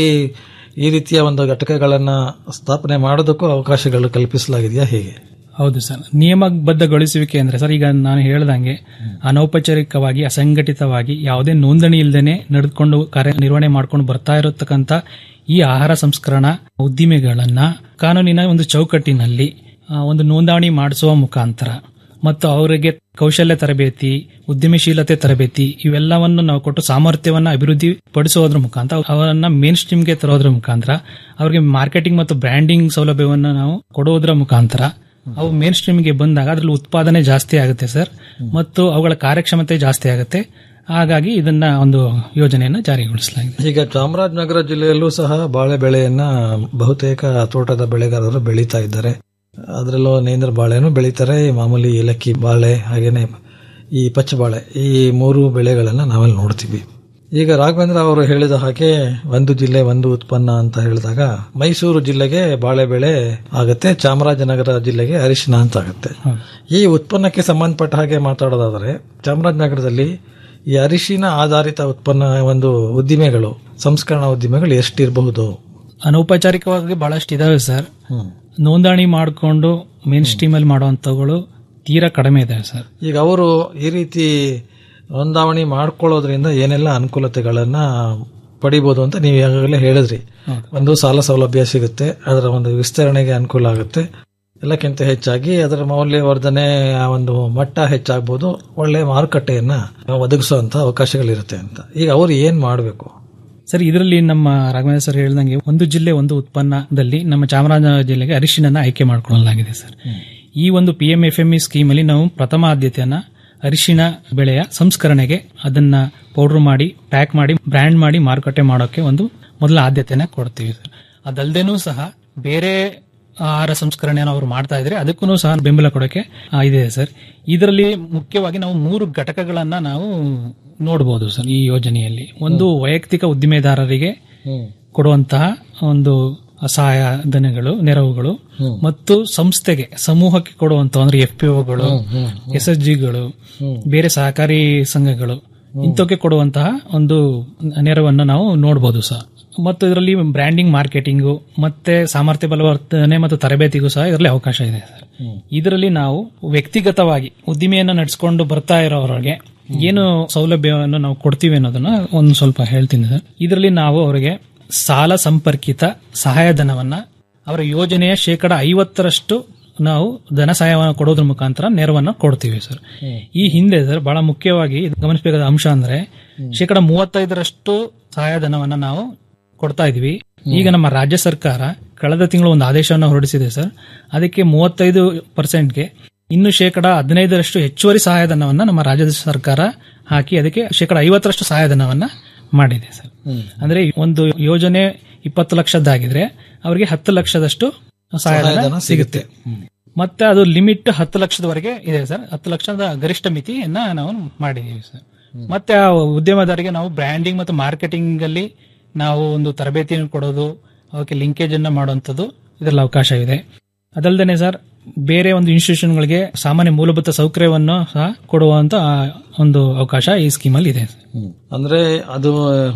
ಈ ರೀತಿಯ ಒಂದು ಘಟಕಗಳನ್ನ ಸ್ಥಾಪನೆ ಮಾಡೋದಕ್ಕೂ ಅವಕಾಶಗಳು ಕಲ್ಪಿಸಲಾಗಿದೆಯಾ ಹೇಗೆ ಹೌದು ಸರ್ ನಿಯಮಬದ್ಧಗೊಳಿಸುವಿಕೆ ಅಂದ್ರೆ ಸರ್ ಈಗ ನಾನು ಹೇಳ್ದಂಗೆ ಅನೌಪಚಾರಿಕವಾಗಿ ಅಸಂಘಟಿತವಾಗಿ ಯಾವುದೇ ನೋಂದಣಿ ಇಲ್ಲದೇನೆ ನಡೆದುಕೊಂಡು ಕಾರ್ಯನಿರ್ವಹಣೆ ಮಾಡ್ಕೊಂಡು ಬರ್ತಾ ಇರತಕ್ಕಂತ ಈ ಆಹಾರ ಸಂಸ್ಕರಣಾ ಉದ್ದಿಮೆಗಳನ್ನ ಕಾನೂನಿನ ಒಂದು ಚೌಕಟ್ಟಿನಲ್ಲಿ ಆ, ಒಂದು ನೋಂದಣಿ ಮಾಡಿಸುವ ಮುಖಾಂತರ ಮತ್ತು ಅವರಿಗೆ ಕೌಶಲ್ಯ ತರಬೇತಿ ಉದ್ಯಮಶೀಲತೆ ತರಬೇತಿ ಇವೆಲ್ಲವನ್ನು ನಾವು ಕೊಟ್ಟು ಸಾಮರ್ಥ್ಯವನ್ನ ಅಭಿವೃದ್ಧಿ ಪಡಿಸೋದ್ರ ಮುಖಾಂತರ ಅವರನ್ನ ಮೇನ್ ಸ್ಟ್ರೀಮ್ಗೆ ತರೋದ್ರ ಮುಖಾಂತರ ಅವರಿಗೆ ಮಾರ್ಕೆಟಿಂಗ್ ಮತ್ತು ಬ್ರ್ಯಾಂಡಿಂಗ್ ಸೌಲಭ್ಯವನ್ನು ನಾವು ಕೊಡೋದ್ರ ಮುಖಾಂತರ ಅವು ಮೇನ್ ಸ್ಟ್ರೀಮ್ಗೆ ಬಂದಾಗ ಅದರಲ್ಲಿ ಉತ್ಪಾದನೆ ಜಾಸ್ತಿ ಆಗುತ್ತೆ ಸರ್ ಮತ್ತು ಅವುಗಳ ಕಾರ್ಯಕ್ಷಮತೆ ಜಾಸ್ತಿ ಆಗುತ್ತೆ ಹಾಗಾಗಿ ಇದನ್ನ ಒಂದು ಯೋಜನೆಯನ್ನ ಜಾರಿಗೊಳಿಸಲಾಗಿದೆ ಈಗ ಚಾಮರಾಜನಗರ ಜಿಲ್ಲೆಯಲ್ಲೂ ಸಹ ಬಾಳೆ ಬೆಳೆಯನ್ನ ಬಹುತೇಕ ತೋಟದ ಬೆಳೆಗಾರರು ಬೆಳೀತಾ ಇದ್ದಾರೆ ಅದರಲ್ಲೂ ನೇಂದ್ರ ಬಾಳೆನೂ ಬೆಳೀತಾರೆ ಮಾಮೂಲಿ ಏಲಕ್ಕಿ ಬಾಳೆ ಹಾಗೇನೆ ಈ ಪಚ್ಚ ಬಾಳೆ ಈ ಮೂರು ಬೆಳೆಗಳನ್ನ ನಾವಲ್ಲಿ ನೋಡ್ತೀವಿ ಈಗ ರಾಘವೇಂದ್ರ ಅವರು ಹೇಳಿದ ಹಾಗೆ ಒಂದು ಜಿಲ್ಲೆ ಒಂದು ಉತ್ಪನ್ನ ಅಂತ ಹೇಳಿದಾಗ ಮೈಸೂರು ಜಿಲ್ಲೆಗೆ ಬಾಳೆ ಬೆಳೆ ಆಗುತ್ತೆ ಚಾಮರಾಜನಗರ ಜಿಲ್ಲೆಗೆ ಅರಿಶಿನ ಅಂತ ಆಗುತ್ತೆ ಈ ಉತ್ಪನ್ನಕ್ಕೆ ಸಂಬಂಧಪಟ್ಟ ಹಾಗೆ ಮಾತಾಡೋದಾದರೆ ಚಾಮರಾಜನಗರದಲ್ಲಿ ಈ ಅರಿಶಿನ ಆಧಾರಿತ ಉತ್ಪನ್ನ ಒಂದು ಉದ್ದಿಮೆಗಳು ಸಂಸ್ಕರಣಾ ಉದ್ದಿಮೆಗಳು ಎಷ್ಟಿರಬಹುದು ಅನೌಪಚಾರಿಕವಾಗಿ ಬಹಳಷ್ಟು ಇದಾವೆ ಸರ್ ನೋಂದಣಿ ಮಾಡಿಕೊಂಡು ಮೇನ್ ಸ್ಟ್ರೀಮ್ ಅಲ್ಲಿ ಮಾಡುವಂತವುಗಳು ತೀರಾ ಕಡಿಮೆ ಇದಾವೆ ಸರ್ ಈಗ ಅವರು ಈ ರೀತಿ ನೋಂದಾವಣಿ ಮಾಡ್ಕೊಳ್ಳೋದ್ರಿಂದ ಏನೆಲ್ಲ ಅನುಕೂಲತೆಗಳನ್ನ ಪಡಿಬಹುದು ಅಂತ ನೀವು ಈಗಾಗಲೇ ಹೇಳಿದ್ರಿ ಒಂದು ಸಾಲ ಸೌಲಭ್ಯ ಸಿಗುತ್ತೆ ಅದರ ಒಂದು ವಿಸ್ತರಣೆಗೆ ಅನುಕೂಲ ಆಗುತ್ತೆ ಎಲ್ಲಕ್ಕಿಂತ ಹೆಚ್ಚಾಗಿ ಅದರ ಮೌಲ್ಯವರ್ಧನೆ ಆ ಒಂದು ಮಟ್ಟ ಹೆಚ್ಚಾಗಬಹುದು ಒಳ್ಳೆ ಮಾರುಕಟ್ಟೆಯನ್ನ ಒದಗಿಸುವಂತ ಅವಕಾಶಗಳಿರುತ್ತೆ ಅಂತ ಈಗ ಅವರು ಏನ್ ಮಾಡಬೇಕು ಸರ್ ಇದರಲ್ಲಿ ನಮ್ಮ ರಾಘವೇಂದ್ರ ಸರ್ ಹೇಳ್ದಂಗೆ ಒಂದು ಜಿಲ್ಲೆ ಒಂದು ಉತ್ಪನ್ನದಲ್ಲಿ ನಮ್ಮ ಚಾಮರಾಜನಗರ ಜಿಲ್ಲೆಗೆ ಅರಿಶಿನ ಆಯ್ಕೆ ಮಾಡಿಕೊಳ್ಳಲಾಗಿದೆ ಸರ್ ಈ ಒಂದು P M F M E scheme ಅಲ್ಲಿ ನಾವು ಪ್ರಥಮ ಆದ್ಯತೆಯನ್ನ ಅರಿಶಿನ ಬೆಳೆಯ ಸಂಸ್ಕರಣೆಗೆ ಅದನ್ನ ಪೌಡರ್ ಮಾಡಿ ಪ್ಯಾಕ್ ಮಾಡಿ ಬ್ರ್ಯಾಂಡ್ ಮಾಡಿ ಮಾರುಕಟ್ಟೆ ಮಾಡೋಕೆ ಒಂದು ಮೊದಲ ಆದ್ಯತೆನ ಕೊಡ್ತೀವಿ ಸರ್ ಅದಲ್ಲದೇನೂ ಸಹ ಬೇರೆ ಆಹಾರ ಸಂಸ್ಕರಣೆಯನ್ನು ಅವರು ಮಾಡ್ತಾ ಇದ್ರೆ ಅದಕ್ಕೂ ಸಹ ಬೆಂಬಲ ಕೊಡೋಕೆ ಆ, ಇದೆ ಸರ್ ಇದರಲ್ಲಿ ಮುಖ್ಯವಾಗಿ ನಾವು ಮೂರು ಘಟಕಗಳನ್ನ ನಾವು ನೋಡಬಹುದು ಸರ್ ಈ ಯೋಜನೆಯಲ್ಲಿ ಒಂದು ವೈಯಕ್ತಿಕ ಉದ್ದಿಮೆದಾರರಿಗೆ ಕೊಡುವಂತಹ ಒಂದು ಸಹಾಯಧನಗಳು ನೆರವುಗಳು ಮತ್ತು ಸಂಸ್ಥೆಗೆ ಸಮೂಹಕ್ಕೆ ಕೊಡುವಂತ ಅಂದ್ರೆ ಎಫ್ ಪಿ ಒಗಳು ಎಸ್ ಎಸ್ ಜಿಗಳು ಬೇರೆ ಸಹಕಾರಿ ಸಂಘಗಳು ಇಂಥವಕ್ಕೆ ಕೊಡುವಂತಹ ಒಂದು ನೆರವನ್ನು ನಾವು ನೋಡಬಹುದು ಸಹ ಮತ್ತು ಇದರಲ್ಲಿ ಬ್ರ್ಯಾಂಡಿಂಗ್ ಮಾರ್ಕೆಟಿಂಗು ಮತ್ತೆ ಸಾಮರ್ಥ್ಯ ಬಲವರ್ಧನೆ ಮತ್ತು ತರಬೇತಿಗೂ ಸಹ ಇದರಲ್ಲಿ ಅವಕಾಶ ಇದೆ ಸರ್ ಇದರಲ್ಲಿ ನಾವು ವ್ಯಕ್ತಿಗತವಾಗಿ ಉದ್ದಿಮೆಯನ್ನು ನಡೆಸಿಕೊಂಡು ಬರ್ತಾ ಇರೋರಿಗೆ ಏನು ಸೌಲಭ್ಯವನ್ನು ನಾವು ಕೊಡ್ತೀವಿ ಅನ್ನೋದನ್ನ ಒಂದು ಸ್ವಲ್ಪ ಹೇಳ್ತೀನಿ ಸರ್ ಇದರಲ್ಲಿ ನಾವು ಅವರಿಗೆ ಸಾಲ ಸಂಪರ್ಕಿತ ಸಹಾಯಧನವನ್ನ ಅವರ ಯೋಜನೆಯ ಶೇಕಡ ಐವತ್ತರಷ್ಟು ನಾವು ಧನ ಸಹಾಯವನ್ನು ಕೊಡೋದ್ರ ಮುಖಾಂತರ ನೆರವನ್ನ ಕೊಡ್ತೀವಿ ಸರ್ ಈ ಹಿಂದೆ ಸರ್ ಬಹಳ ಮುಖ್ಯವಾಗಿ ಗಮನಿಸಬೇಕಾದ ಅಂಶ ಅಂದ್ರೆ ಶೇಕಡ ಮೂವತ್ತೈದರಷ್ಟು ಸಹಾಯಧನವನ್ನ ನಾವು ಕೊಡ್ತಾ ಇದೀವಿ ಈಗ ನಮ್ಮ ರಾಜ್ಯ ಸರ್ಕಾರ ಕಳೆದ ತಿಂಗಳು ಒಂದು ಆದೇಶವನ್ನು ಹೊರಡಿಸಿದೆ ಸರ್ ಅದಕ್ಕೆ ಮೂವತ್ತೈದು ಪರ್ಸೆಂಟ್ಗೆ ಇನ್ನು ಶೇಕಡ ಹದಿನೈದರಷ್ಟು ಹೆಚ್ಚುವರಿ ಸಹಾಯಧನವನ್ನ ನಮ್ಮ ರಾಜ್ಯದ ಸರ್ಕಾರ ಹಾಕಿ ಅದಕ್ಕೆ ಶೇಕಡ ಐವತ್ತರಷ್ಟು ಸಹಾಯಧನವನ್ನ ಮಾಡಿದೆ ಸರ್ ಅಂದ್ರೆ ಒಂದು ಯೋಜನೆ ಇಪ್ಪತ್ತು ಲಕ್ಷದ್ದಾಗಿದ್ರೆ ಅವರಿಗೆ ಹತ್ತು ಲಕ್ಷದಷ್ಟು ಸಹಾಯಧನ ಸಹಾಯಧನ ಸಿಗುತ್ತೆ ಮತ್ತೆ ಅದು ಲಿಮಿಟ್ ಹತ್ತು ಲಕ್ಷದವರೆಗೆ ಇದೆ ಸರ್ ಹತ್ತು ಲಕ್ಷದ ಗರಿಷ್ಠ ಮಿತಿಯನ್ನ ನಾವು ಮಾಡಿದೀವಿ ಸರ್ ಮತ್ತೆ ಆ ಉದ್ಯಮದಾರರಿಗೆ ನಾವು ಬ್ರ್ಯಾಂಡಿಂಗ್ ಮತ್ತು ಮಾರ್ಕೆಟಿಂಗ್ ಅಲ್ಲಿ ನಾವು ಒಂದು ತರಬೇತಿಯನ್ನು ಕೊಡೋದು ಅವಕ್ಕೆ ಲಿಂಕೇಜ್ ಅನ್ನ ಮಾಡುವಂಥದ್ದು ಇದರಲ್ಲಿ ಅವಕಾಶ ಇದೆ ಅದಲ್ಲದೆ ಸರ್ ಬೇರೆ ಒಂದು ಇನ್ಸ್ಟಿಟ್ಯೂಷನ್ಗಳಿಗೆ ಸಾಮಾನ್ಯ ಮೂಲಭೂತ ಸೌಕರ್ಯವನ್ನು ಸಹ ಕೊಡುವಂತ ಆ, ಒಂದು ಅವಕಾಶ ಈ ಸ್ಕೀಮಲ್ಲಿ ಇದೆ ಅಂದ್ರೆ ಅದು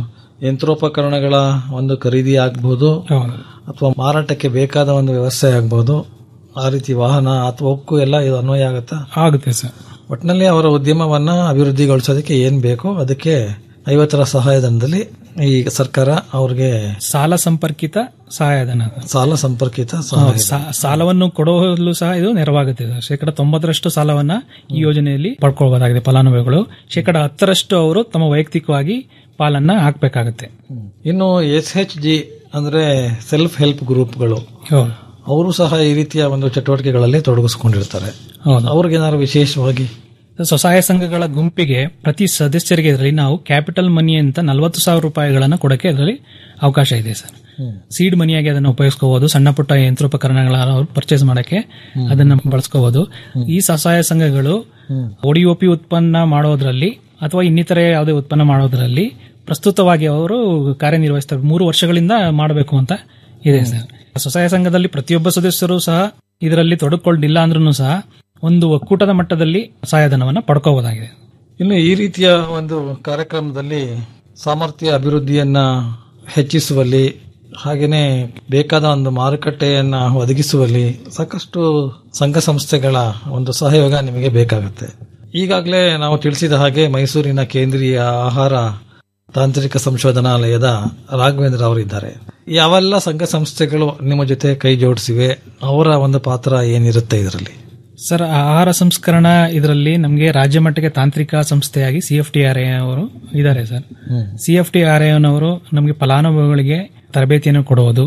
ಯಂತ್ರೋಪಕರಣಗಳ ಒಂದು ಖರೀದಿ ಆಗಬಹುದು ಅಥವಾ ಮಾರಾಟಕ್ಕೆ ಬೇಕಾದ ಒಂದು ವ್ಯವಸ್ಥೆ ಆಗಬಹುದು ಆ ರೀತಿ ವಾಹನ ಅಥವಾ ಉಕ್ಕು ಎಲ್ಲ ಇದು ಅನ್ವಯ ಆಗುತ್ತಾ ಆಗುತ್ತೆ ಸರ್ ಒಟ್ಟಿನಲ್ಲಿ ಅವರ ಉದ್ಯಮವನ್ನ ಅಭಿವೃದ್ಧಿಗೊಳಿಸೋದಕ್ಕೆ ಏನ್ ಬೇಕೋ ಅದಕ್ಕೆ ಐವತ್ತರ ಸಹಾಯಧನದಲ್ಲಿ ಈ ಸರ್ಕಾರ ಅವ್ರಿಗೆ ಸಾಲ ಸಂಪರ್ಕಿತ ಸಹಾಯಧನ ಸಾಲ ಸಂಪರ್ಕಿತ ಹೌದು, ಸಹಾಯ ಸಾ- ಸಾಲವನ್ನು ಕೊಡಲು ಸಹ ಇದು ನೆರವಾಗುತ್ತೆ ಸರ್. ಶೇಕಡ ತೊಂಬತ್ತರಷ್ಟು ಸಾಲವನ್ನ ಈ ಯೋಜನೆಯಲ್ಲಿ ಪಡ್ಕೊಳ್ಬಹುದಾಗಿದೆ ಫಲಾನುಭವಿಗಳು ಶೇಕಡ ಹತ್ತರಷ್ಟು ಅವರು ತಮ್ಮ ವೈಯಕ್ತಿಕವಾಗಿ ಪಾಲನ್ನ ಹಾಕ್ಬೇಕಾಗತ್ತೆ ಇನ್ನು ಎಸ್ ಎಚ್ ಜಿ ಅಂದ್ರೆ ಸೆಲ್ಫ್ ಹೆಲ್ಪ್ ಗ್ರೂಪ್ಗಳು ಹೌದು. ಅವರು ಸಹ ಈ ರೀತಿಯ ಒಂದು ಚಟುವಟಿಕೆಗಳಲ್ಲಿ ತೊಡಗಿಸಿಕೊಂಡಿರ್ತಾರೆ ಹೌದು. ಅವ್ರಿಗೇನಾದ್ರು ವಿಶೇಷವಾಗಿ ಸ್ವಸಹಾಯ ಸಂಘಗಳ ಗುಂಪಿಗೆ ಪ್ರತಿ ಸದಸ್ಯರಿಗೆ ಇದರಲ್ಲಿ ನಾವು ಕ್ಯಾಪಿಟಲ್ ಮನಿ ಅಂತ ನಲವತ್ತು ಸಾವಿರ ರೂಪಾಯಿಗಳನ್ನು ಕೊಡಕ್ಕೆ ಇದರಲ್ಲಿ ಅವಕಾಶ ಇದೆ ಸರ್ ಸೀಡ್ ಮನಿಯಾಗಿ ಅದನ್ನು ಉಪಯೋಗಿಸ್ಕೋಬಹುದು ಸಣ್ಣ ಪುಟ್ಟ ಯಂತ್ರೋಪಕರಣಗಳ ಪರ್ಚೇಸ್ ಮಾಡಕ್ಕೆ ಅದನ್ನ ಬಳಸ್ಕೋಬಹುದು ಈ ಸ್ವಸಹಾಯ ಸಂಘಗಳು ಒಡಿಒಪಿ ಉತ್ಪನ್ನ ಮಾಡೋದ್ರಲ್ಲಿ ಅಥವಾ ಇನ್ನಿತರೆ ಯಾವುದೇ ಉತ್ಪನ್ನ ಮಾಡೋದ್ರಲ್ಲಿ ಪ್ರಸ್ತುತವಾಗಿ ಅವರು ಕಾರ್ಯನಿರ್ವಹಿಸ್ತಾರೆ ಮೂರು ವರ್ಷಗಳಿಂದ ಮಾಡಬೇಕು ಅಂತ ಇದೆ ಸರ್ ಸ್ವಸಹಾಯ ಸಂಘದಲ್ಲಿ ಪ್ರತಿಯೊಬ್ಬ ಸದಸ್ಯರು ಸಹ ಇದರಲ್ಲಿ ತೊಡಗಿಕೊಂಡಿಲ್ಲ ಅಂದ್ರೂ ಸಹ ಒಂದು ಒಕ್ಕೂಟದ ಮಟ್ಟದಲ್ಲಿ ಸಹಾಯಧನವನ್ನು ಪಡ್ಕೋಬಹುದಾಗಿದೆ ಇನ್ನು ಈ ರೀತಿಯ ಒಂದು ಕಾರ್ಯಕ್ರಮದಲ್ಲಿ ಸಾಮರ್ಥ್ಯ ಅಭಿವೃದ್ಧಿಯನ್ನ ಹೆಚ್ಚಿಸುವಲ್ಲಿ ಹಾಗೇನೆ ಬೇಕಾದ ಒಂದು ಮಾರುಕಟ್ಟೆಯನ್ನ ಒದಗಿಸುವಲ್ಲಿ ಸಾಕಷ್ಟು ಸಂಘ ಸಂಸ್ಥೆಗಳ ಒಂದು ಸಹಯೋಗ ನಿಮಗೆ ಬೇಕಾಗುತ್ತೆ ಈಗಾಗಲೇ ನಾವು ತಿಳಿಸಿದ ಹಾಗೆ ಮೈಸೂರಿನ ಕೇಂದ್ರೀಯ ಆಹಾರ ತಾಂತ್ರಿಕ ಸಂಶೋಧನಾಲಯದ ರಾಘವೇಂದ್ರ ಅವರಿದ್ದಾರೆ ಯಾವೆಲ್ಲ ಸಂಘ ಸಂಸ್ಥೆಗಳು ನಿಮ್ಮ ಜೊತೆ ಕೈ ಜೋಡಿಸಿವೆ ಅವರ ಒಂದು ಪಾತ್ರ ಏನಿರುತ್ತೆ ಇದರಲ್ಲಿ ಸರ್ ಆಹಾರ ಸಂಸ್ಕರಣಾ ಇದರಲ್ಲಿ ನಮಗೆ ರಾಜ್ಯ ಮಟ್ಟಕ್ಕೆ ತಾಂತ್ರಿಕ ಸಂಸ್ಥೆಯಾಗಿ C F T R A ಅವರು ಇದ್ದಾರೆ sir C F T R ಎನವರು ನಮಗೆ ಫಲಾನುಭವಿಗಳಿಗೆ ತರಬೇತಿಯನ್ನು ಕೊಡುವುದು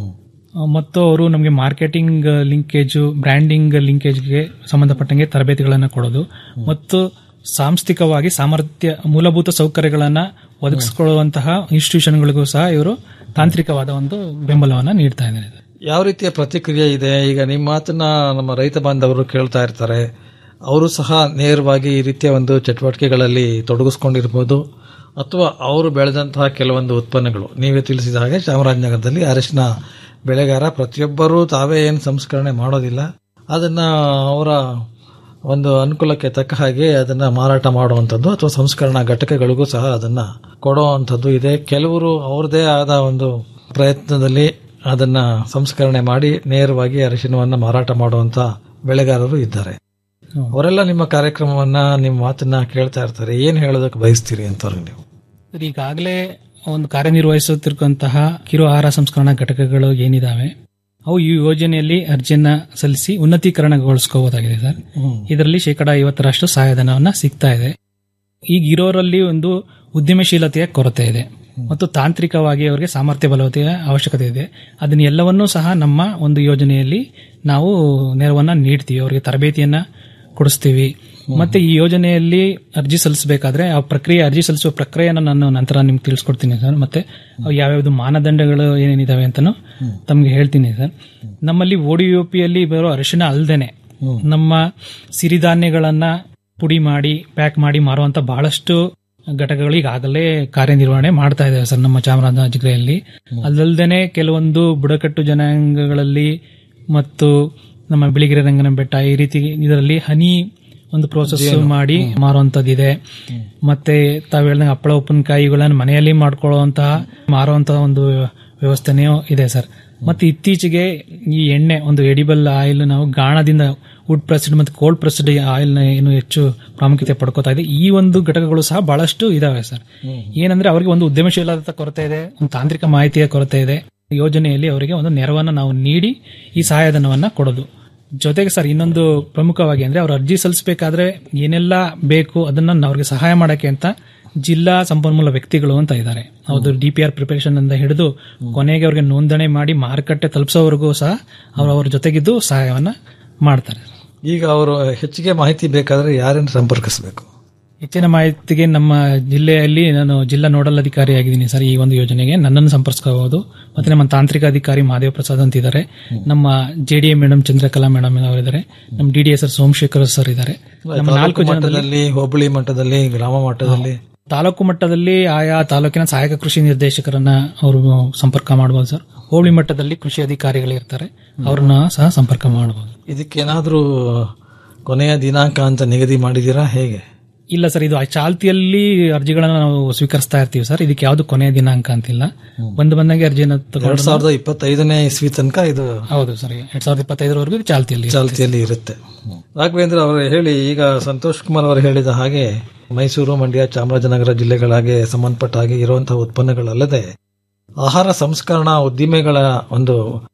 ಮತ್ತು ಅವರು ನಮಗೆ ಮಾರ್ಕೆಟಿಂಗ್ ಲಿಂಕೇಜು ಬ್ರ್ಯಾಂಡಿಂಗ್ ಲಿಂಕೇಜ್ಗೆ ಸಂಬಂಧಪಟ್ಟಂಗೆ ತರಬೇತಿಗಳನ್ನು ಕೊಡೋದು ಮತ್ತು ಸಾಂಸ್ಥಿಕವಾಗಿ ಸಾಮರ್ಥ್ಯ ಮೂಲಭೂತ ಸೌಕರ್ಯಗಳನ್ನು ಒದಗಿಸಿಕೊಳ್ಳುವಂತಹ ಇನ್ಸ್ಟಿಟ್ಯೂಷನ್ಗಳಿಗೂ ಸಹ ಇವರು ತಾಂತ್ರಿಕವಾದ ಒಂದು ಬೆಂಬಲವನ್ನು ನೀಡ್ತಾ ಇದ್ದಾರೆ ಯಾವ ರೀತಿಯ ಪ್ರತಿಕ್ರಿಯೆ ಇದೆ ಈಗ ನಿಮ್ಮ ಮಾತನ್ನ ನಮ್ಮ ರೈತ ಬಾಂಧವರು ಕೇಳ್ತಾ ಇರ್ತಾರೆ ಅವರು ಸಹ ನೇರವಾಗಿ ಈ ರೀತಿಯ ಒಂದು ಚಟುವಟಿಕೆಗಳಲ್ಲಿ ತೊಡಗಿಸ್ಕೊಂಡಿರ್ಬೋದು ಅಥವಾ ಅವರು ಬೆಳೆದಂತಹ ಕೆಲವೊಂದು ಉತ್ಪನ್ನಗಳು ನೀವೇ ತಿಳಿಸಿದ ಹಾಗೆ ಚಾಮರಾಜನಗರದಲ್ಲಿ ಅರಿಶಿನ ಬೆಳೆಗಾರ ಪ್ರತಿಯೊಬ್ಬರೂ ತಾವೇ ಏನು ಸಂಸ್ಕರಣೆ ಮಾಡೋದಿಲ್ಲ ಅದನ್ನ ಅವರ ಒಂದು ಅನುಕೂಲಕ್ಕೆ ತಕ್ಕ ಹಾಗೆ ಅದನ್ನ ಮಾರಾಟ ಮಾಡುವಂಥದ್ದು ಅಥವಾ ಸಂಸ್ಕರಣಾ ಘಟಕಗಳಿಗೂ ಸಹ ಅದನ್ನ ಕೊಡುವಂಥದ್ದು ಇದೆ ಕೆಲವರು ಅವ್ರದೇ ಆದ ಒಂದು ಪ್ರಯತ್ನದಲ್ಲಿ ಅದನ್ನ ಸಂಸ್ಕರಣೆ ಮಾಡಿ ನೇರವಾಗಿ ಅರಿಶಿನವನ್ನ ಮಾರಾಟ ಮಾಡುವಂತ ಬೆಳೆಗಾರರು ಇದ್ದಾರೆ ಅವರೆಲ್ಲ ನಿಮ್ಮ ಕಾರ್ಯಕ್ರಮವನ್ನ ನಿಮ್ಮ ಮಾತನ್ನ ಕೇಳ್ತಾ ಇರ್ತಾರೆ ಏನ್ ಹೇಳೋದಕ್ಕೆ ಬಯಸ್ತೀರಿ ಅಂತವ್ರಿಗೆ ನೀವು ಸರ್, ಈಗಾಗಲೇ ಒಂದು ಕಾರ್ಯನಿರ್ವಹಿಸುತ್ತಿರುವಂತಹ ಕಿರು ಆಹಾರ ಸಂಸ್ಕರಣಾ ಘಟಕಗಳು ಏನಿದಾವೆ ಅವು ಈ ಯೋಜನೆಯಲ್ಲಿ ಅರ್ಜಿಯನ್ನ ಸಲ್ಲಿಸಿ ಉನ್ನತೀಕರಣಗೊಳಿಸ್ಕೋಬಹುದಾಗಿದೆ ಸರ್ ಇದರಲ್ಲಿ ಶೇಕಡ ಐವತ್ತರಷ್ಟು ಸಹಾಯಧನವನ್ನ ಸಿಗ್ತಾ ಇದೆ ಈಗ ಇರೋರಲ್ಲಿ ಒಂದು ಉದ್ಯಮಶೀಲತೆಯ ಕೊರತೆ ಇದೆ ಮತ್ತು ತಾಂತ್ರಿಕವಾಗಿ ಅವರಿಗೆ ಸಾಮರ್ಥ್ಯ ಬಲವತೆಯ ಅವಶ್ಯಕತೆ ಇದೆ ಅದನ್ನ ಎಲ್ಲವನ್ನೂ ಸಹ ನಮ್ಮ ಒಂದು ಯೋಜನೆಯಲ್ಲಿ ನಾವು ನೆರವನ್ನ ನೀಡ್ತೀವಿ ಅವರಿಗೆ ತರಬೇತಿಯನ್ನ ಕೊಡಿಸ್ತೀವಿ ಮತ್ತೆ ಈ ಯೋಜನೆಯಲ್ಲಿ ಅರ್ಜಿ ಸಲ್ಲಿಸಬೇಕಾದ್ರೆ ಆ ಪ್ರಕ್ರಿಯೆ ಅರ್ಜಿ ಸಲ್ಲಿಸುವ ಪ್ರಕ್ರಿಯೆಯನ್ನು ನಾನು ನಂತರ ನಿಮ್ಗೆ ತಿಳಿಸ್ಕೊಡ್ತೀನಿ ಸರ್ ಮತ್ತೆ ಅವು ಯಾವ್ಯಾವ್ದು ಮಾನದಂಡಗಳು ಏನೇನಿದಾವೆ ಅಂತಾನು ತಮ್ಗೆ ಹೇಳ್ತೀನಿ ಸರ್ ನಮ್ಮಲ್ಲಿ ಓಡಿಯೋಪಿಯಲ್ಲಿ ಬರೋ ಅರಿಶಿನ ಅಲ್ದೇನೆ ನಮ್ಮ ಸಿರಿಧಾನ್ಯಗಳನ್ನ ಪುಡಿ ಮಾಡಿ ಪ್ಯಾಕ್ ಮಾಡಿ ಮಾರುವಂತ ಬಹಳಷ್ಟು ಘಟಕಗಳು ಈಗಾಗಲೇ ಕಾರ್ಯನಿರ್ವಹಣೆ ಮಾಡ್ತಾ ಇದ್ದಾವೆ ಸರ್ ನಮ್ಮ ಚಾಮರಾಜನಗರ ಜಿಲ್ಲೆಯಲ್ಲಿ ಅಲ್ಲಲ್ದೇನೆ ಕೆಲವೊಂದು ಬುಡಕಟ್ಟು ಜನಾಂಗಗಳಲ್ಲಿ ಮತ್ತು ನಮ್ಮ ಬಿಳಿಗಿರಿ ರಂಗನ ಬೆಟ್ಟ ಈ ರೀತಿ ಇದರಲ್ಲಿ ಹನಿ ಒಂದು ಪ್ರೋಸೆಸ್ ಮಾಡಿ ಮಾರುವಂತದ್ದಿದೆ ಮತ್ತೆ ತಾವು ಹೇಳಿದಂಗೆ ಹಪ್ಪಳ ಉಪ್ಪಿನಕಾಯಿಗಳನ್ನ ಮನೆಯಲ್ಲಿ ಮಾಡ್ಕೊಳ್ಳುವಂತಹ ಮಾರುವಂತಹ ಒಂದು ವ್ಯವಸ್ಥೆನೂ ಇದೆ ಸರ್ ಮತ್ತೆ ಇತ್ತೀಚೆಗೆ ಈ ಎಣ್ಣೆ ಒಂದು ಎಡಿಬಲ್ ಆಯಿಲ್ ನಾವು ಗಾಣದಿಂದ ವುಡ್ ಪ್ರೆಸ್ಡ್ ಮತ್ತು ಕೋಲ್ಡ್ ಪ್ರೆಸ್ಡ್ ಆಯಿಲ್ ನ ಏನು ಹೆಚ್ಚು ಪ್ರಾಮುಖ್ಯತೆ ಪಡ್ಕೋತಾ ಇದೆ ಈ ಒಂದು ಘಟಕಗಳು ಸಹ ಬಹಳಷ್ಟು ಇದಾವೆ ಸರ್ ಏನಂದ್ರೆ ಅವರಿಗೆ ಒಂದು ಉದ್ಯಮಶೀಲತಾ ಕೊರತೆ ಇದೆ ಒಂದು ತಾಂತ್ರಿಕ ಮಾಹಿತಿಯ ಕೊರತೆ ಇದೆ ಯೋಜನೆಯಲ್ಲಿ ಅವರಿಗೆ ಒಂದು ನೆರವನ್ನ ನಾವು ನೀಡಿ ಈ ಸಹಾಯಧನವನ್ನ ಕೊಡೋದು ಜೊತೆಗೆ ಸರ್ ಇನ್ನೊಂದು ಪ್ರಮುಖವಾಗಿ ಅಂದ್ರೆ ಅವ್ರು ಅರ್ಜಿ ಸಲ್ಲಿಸಬೇಕಾದ್ರೆ ಏನೆಲ್ಲ ಬೇಕು ಅದನ್ನ ಅವ್ರಿಗೆ ಸಹಾಯ ಮಾಡಕ್ಕೆ ಅಂತ ಜಿಲ್ಲಾ ಸಂಪನ್ಮೂಲ ವ್ಯಕ್ತಿಗಳು ಅಂತ ಇದ್ದಾರೆ ಅವ್ರದ್ದು ಡಿ ಪಿ ಆರ್ ಪ್ರಿಪರೇಷನ್ ಅಂತ ಹಿಡಿದು ಕೊನೆಗೆ ಅವ್ರಿಗೆ ನೋಂದಣಿ ಮಾಡಿ ಮಾರುಕಟ್ಟೆ ತಲುಪಿಸೋವರೆಗೂ ಸಹ ಅವರು ಅವ್ರ ಜೊತೆಗಿದ್ದು ಸಹಾಯವನ್ನ ಮಾಡ್ತಾರೆ ಈಗ ಅವರು ಹೆಚ್ಚಿಗೆ ಮಾಹಿತಿ ಬೇಕಾದ್ರೆ ಯಾರನ್ನು ಸಂಪರ್ಕಿಸಬೇಕು ಹೆಚ್ಚಿನ ಮಾಹಿತಿಗೆ ನಮ್ಮ ಜಿಲ್ಲೆಯಲ್ಲಿ ನಾನು ಜಿಲ್ಲಾ ನೋಡಲ್ ಅಧಿಕಾರಿಯಾಗಿದ್ದೀನಿ ಸರ್ ಈ ಒಂದು ಯೋಜನೆಗೆ ನನ್ನನ್ನು ಸಂಪರ್ಕಿಸಬಹುದು ಮತ್ತೆ ನಮ್ಮ ತಾಂತ್ರಿಕ ಅಧಿಕಾರಿ ಮಹಾದೇವ ಪ್ರಸಾದ್ ಅಂತ ಇದ್ದಾರೆ ನಮ್ಮ ಜೆಡಿಎ ಮೇಡಮ್ ಚಂದ್ರಕಲಾ ಮೇಡಮ್ ಅವರಿದ್ದಾರೆ ನಮ್ಮ ಡಿಡಿಎ ಸರ್ ಸೋಮಶೇಖರ್ ಸರ್ ಇದ್ದಾರೆ ನಮ್ಮ ನಾಲ್ಕು ತಾಲೂಕು ಜನದಲ್ಲಿ ಮಟ್ಟದಲ್ಲಿ ಹೋಬಳಿ ಮಟ್ಟದಲ್ಲಿ ಗ್ರಾಮ ಮಟ್ಟದಲ್ಲಿ ತಾಲೂಕು ಮಟ್ಟದಲ್ಲಿ ಆಯಾ ತಾಲೂಕಿನ ಸಹಾಯಕ ಕೃಷಿ ನಿರ್ದೇಶಕರನ್ನ ಅವರು ಸಂಪರ್ಕ ಮಾಡಬಹುದು ಸರ್ ಹೋಬಳಿ ಮಟ್ಟದಲ್ಲಿ ಕೃಷಿ ಅಧಿಕಾರಿಗಳು ಇರ್ತಾರೆ ಅವ್ರನ್ನ ಸಹ ಸಂಪರ್ಕ ಮಾಡಬಹುದು ಇದಕ್ಕೇನಾದ್ರೂ ಕೊನೆಯ ದಿನಾಂಕ ಅಂತ ನಿಗದಿ ಮಾಡಿದೀರಾ ಹೇಗೆ ಇಲ್ಲ ಸರ್ ಇದು ಆ ಚಾಲ್ತಿಯಲ್ಲಿ ಅರ್ಜಿಗಳನ್ನ ನಾವು ಸ್ವೀಕರಿಸ್ತಾ ಇರ್ತೀವಿ ಸರ್ ಇದಕ್ಕೆ ಯಾವ್ದು ಕೊನೆಯ ದಿನಾಂಕ ಅಂತಿಲ್ಲ ಬಂದು ಬಂದಂಗೆ ಅರ್ಜಿಯನ್ನು ಎರಡ್ ತಗೊಂಡು ಸಾವಿರದ ಇಪ್ಪತ್ತೈದನೇ ಇಸ್ವಿ ತನಕ ಇದು ಹೌದು ಸರ್ ಎರಡ್ ಸಾವಿರದ ಇಪ್ಪತ್ತೈದರವರೆಗೂ ಇದು ಚಾಲ್ತಿಯಲ್ಲಿ ಇರುತ್ತೆ. ಚಾಲ್ತಿಯಲ್ಲಿ ಇರುತ್ತೆ ರಾಘವೇಂದ್ರ ಅವರು ಹೇಳಿ ಈಗ ಸಂತೋಷ್ ಕುಮಾರ್ ಅವರು ಹೇಳಿದ ಹಾಗೆ ಮೈಸೂರು ಮಂಡ್ಯ ಚಾಮರಾಜನಗರ ಜಿಲ್ಲೆಗಳಾಗೆ ಸಂಬಂಧಪಟ್ಟ ಹಾಗೆ ಇರುವಂತಹ ಉತ್ಪನ್ನಗಳಲ್ಲದೆ ಆಹಾರ ಸಂಸ್ಕರಣಾ ಉದ್ದಿಮೆಗಳ ಒಂದು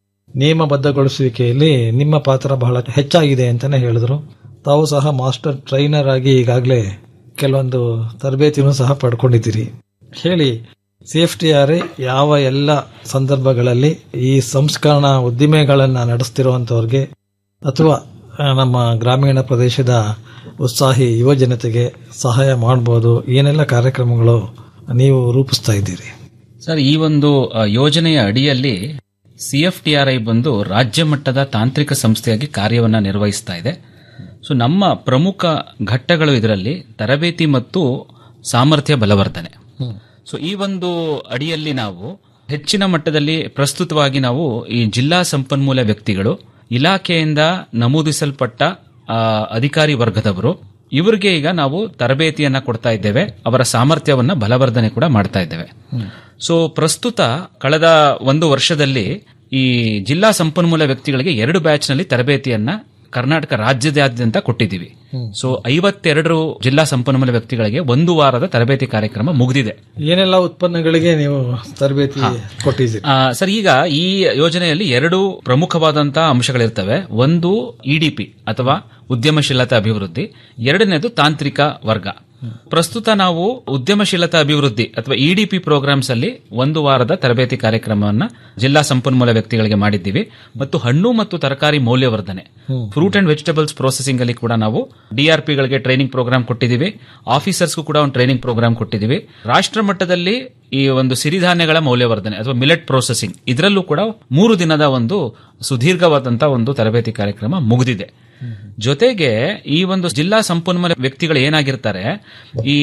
ನಿಯಮಬದ್ಧಗೊಳಿಸುವಿಕೆಯಲ್ಲಿ ನಿಮ್ಮ ಪಾತ್ರ ಬಹಳ ಹೆಚ್ಚಾಗಿದೆ ಅಂತಾನೆ ಹೇಳಿದ್ರು ತಾವು ಸಹ ಮಾಸ್ಟರ್ ಟ್ರೈನರ್ ಆಗಿ ಈಗಾಗಲೇ ಕೆಲವೊಂದು ತರಬೇತಿನೂ ಸಹ ಪಡ್ಕೊಂಡಿದ್ದೀರಿ ಹೇಳಿ ಸೇಫ್ಟಿ ಆರೆ ಯಾವ ಎಲ್ಲ ಸಂದರ್ಭಗಳಲ್ಲಿ ಈ ಸಂಸ್ಕರಣಾ ಉದ್ದಿಮೆಗಳನ್ನ ನಡೆಸ್ತಿರುವಂತವ್ರಿಗೆ ಅಥವಾ ಆ, ನಮ್ಮ ಗ್ರಾಮೀಣ ಪ್ರದೇಶದ ಉತ್ಸಾಹಿ ಯುವ ಜನತೆಗೆ ಸಹಾಯ ಮಾಡಬಹುದು ಏನೆಲ್ಲ ಕಾರ್ಯಕ್ರಮಗಳು ನೀವು ರೂಪಿಸ್ತಾ ಇದ್ದೀರಿ ಸರ್ ಈ ಒಂದು ಆ, ಯೋಜನೆಯ ಅಡಿಯಲ್ಲಿ ಸಿಎಫ್ಟಿಆರ್ಐ ಬಂದು ರಾಜ್ಯ ಮಟ್ಟದ ತಾಂತ್ರಿಕ ಸಂಸ್ಥೆಯಾಗಿ ಕಾರ್ಯವನ್ನ ನಿರ್ವಹಿಸ್ತಾ ಇದೆ ಸೊ ನಮ್ಮ ಪ್ರಮುಖ ಘಟ್ಟಗಳು ಇದರಲ್ಲಿ ತರಬೇತಿ ಮತ್ತು ಸಾಮರ್ಥ್ಯ ಬಲವರ್ಧನೆ ಸೊ ಈ ಒಂದು ಅಡಿಯಲ್ಲಿ ನಾವು ಹೆಚ್ಚಿನ ಮಟ್ಟದಲ್ಲಿ ಪ್ರಸ್ತುತವಾಗಿ ನಾವು ಈ ಜಿಲ್ಲಾ ಸಂಪನ್ಮೂಲ ವ್ಯಕ್ತಿಗಳು ಇಲಾಖೆಯಿಂದ ನಮೂದಿಸಲ್ಪಟ್ಟ ಆ, ಅಧಿಕಾರಿ ವರ್ಗದವರು ಇವರಿಗೆ ಈಗ ನಾವು ತರಬೇತಿಯನ್ನ ಕೊಡ್ತಾ ಇದ್ದೇವೆ ಅವರ ಸಾಮರ್ಥ್ಯವನ್ನ ಬಲವರ್ಧನೆ ಕೂಡ ಮಾಡ್ತಾ ಇದ್ದೇವೆ ಸೊ ಪ್ರಸ್ತುತ ಕಳೆದ ಒಂದು ವರ್ಷದಲ್ಲಿ ಈ ಜಿಲ್ಲಾ ಸಂಪನ್ಮೂಲ ವ್ಯಕ್ತಿಗಳಿಗೆ ಎರಡು ಬ್ಯಾಚ್ ನಲ್ಲಿ ತರಬೇತಿಯನ್ನ ಕರ್ನಾಟಕ ರಾಜ್ಯದಾದ್ಯಂತ ಕೊಟ್ಟಿದ್ದೀವಿ ಸೊ ಐವತ್ತೆರಡು ಜಿಲ್ಲಾ ಸಂಪನ್ಮೂಲ ವ್ಯಕ್ತಿಗಳಿಗೆ ಒಂದು ವಾರದ ತರಬೇತಿ ಕಾರ್ಯಕ್ರಮ ಮುಗಿದಿದೆ ಏನೆಲ್ಲ ಉತ್ಪನ್ನಗಳಿಗೆ ನೀವು ತರಬೇತಿ ಕೊಟ್ಟಿದ್ದೀರಿ ಆ, ಸರ್ ಈಗ ಈ ಯೋಜನೆಯಲ್ಲಿ ಎರಡು ಪ್ರಮುಖವಾದಂತಹ ಅಂಶಗಳಿರ್ತವೆ ಒಂದು ಇಡಿಪಿ ಅಥವಾ ಉದ್ಯಮಶೀಲತಾ ಅಭಿವೃದ್ಧಿ ಎರಡನೇದು ತಾಂತ್ರಿಕ ವರ್ಗ ಪ್ರಸ್ತುತ ನಾವು ಉದ್ಯಮಶೀಲತಾ ಅಭಿವೃದ್ಧಿ ಅಥವಾ ಇಡಿಪಿ ಪ್ರೋಗ್ರಾಮ್ಸ್ ಅಲ್ಲಿ ಒಂದು ವಾರದ ತರಬೇತಿ ಕಾರ್ಯಕ್ರಮವನ್ನ ಜಿಲ್ಲಾ ಸಂಪನ್ಮೂಲ ವ್ಯಕ್ತಿಗಳಿಗೆ ಮಾಡಿದ್ದೀವಿ ಮತ್ತು ಹಣ್ಣು ಮತ್ತು ತರಕಾರಿ ಮೌಲ್ಯವರ್ಧನೆ ಫ್ರೂಟ್ ಅಂಡ್ ವೆಜಿಟೇಬಲ್ಸ್ ಪ್ರೊಸೆಸಿಂಗ್ ಅಲ್ಲಿ ಕೂಡ ನಾವು ಡಿಆರ್ಪಿಗಳಿಗೆ ಟ್ರೈನಿಂಗ್ ಪ್ರೋಗ್ರಾಮ್ ಕೊಟ್ಟಿದ್ದೀವಿ ಆಫೀಸರ್ಸ್ಗೂ ಕೂಡ ಒಂದು ಟ್ರೈನಿಂಗ್ ಪ್ರೋಗ್ರಾಮ್ ಕೊಟ್ಟಿದ್ದೀವಿ ರಾಷ್ಟ್ರ ಮಟ್ಟದಲ್ಲಿ ಈ ಒಂದು ಸಿರಿಧಾನ್ಯಗಳ ಮೌಲ್ಯವರ್ಧನೆ ಅಥವಾ ಮಿಲೆಟ್ ಪ್ರೊಸೆಸಿಂಗ್ ಇದರಲ್ಲೂ ಕೂಡ ಮೂರು ದಿನದ ಒಂದು ಸುದೀರ್ಘವಾದಂತಹ ಒಂದು ತರಬೇತಿ ಕಾರ್ಯಕ್ರಮ ಮುಗಿದಿದೆ ಜೊತೆಗೆ ಈ ಒಂದು ಜಿಲ್ಲಾ ಸಂಪನ್ಮೂಲ ವ್ಯಕ್ತಿಗಳು ಏನಾಗಿರ್ತಾರೆ ಈ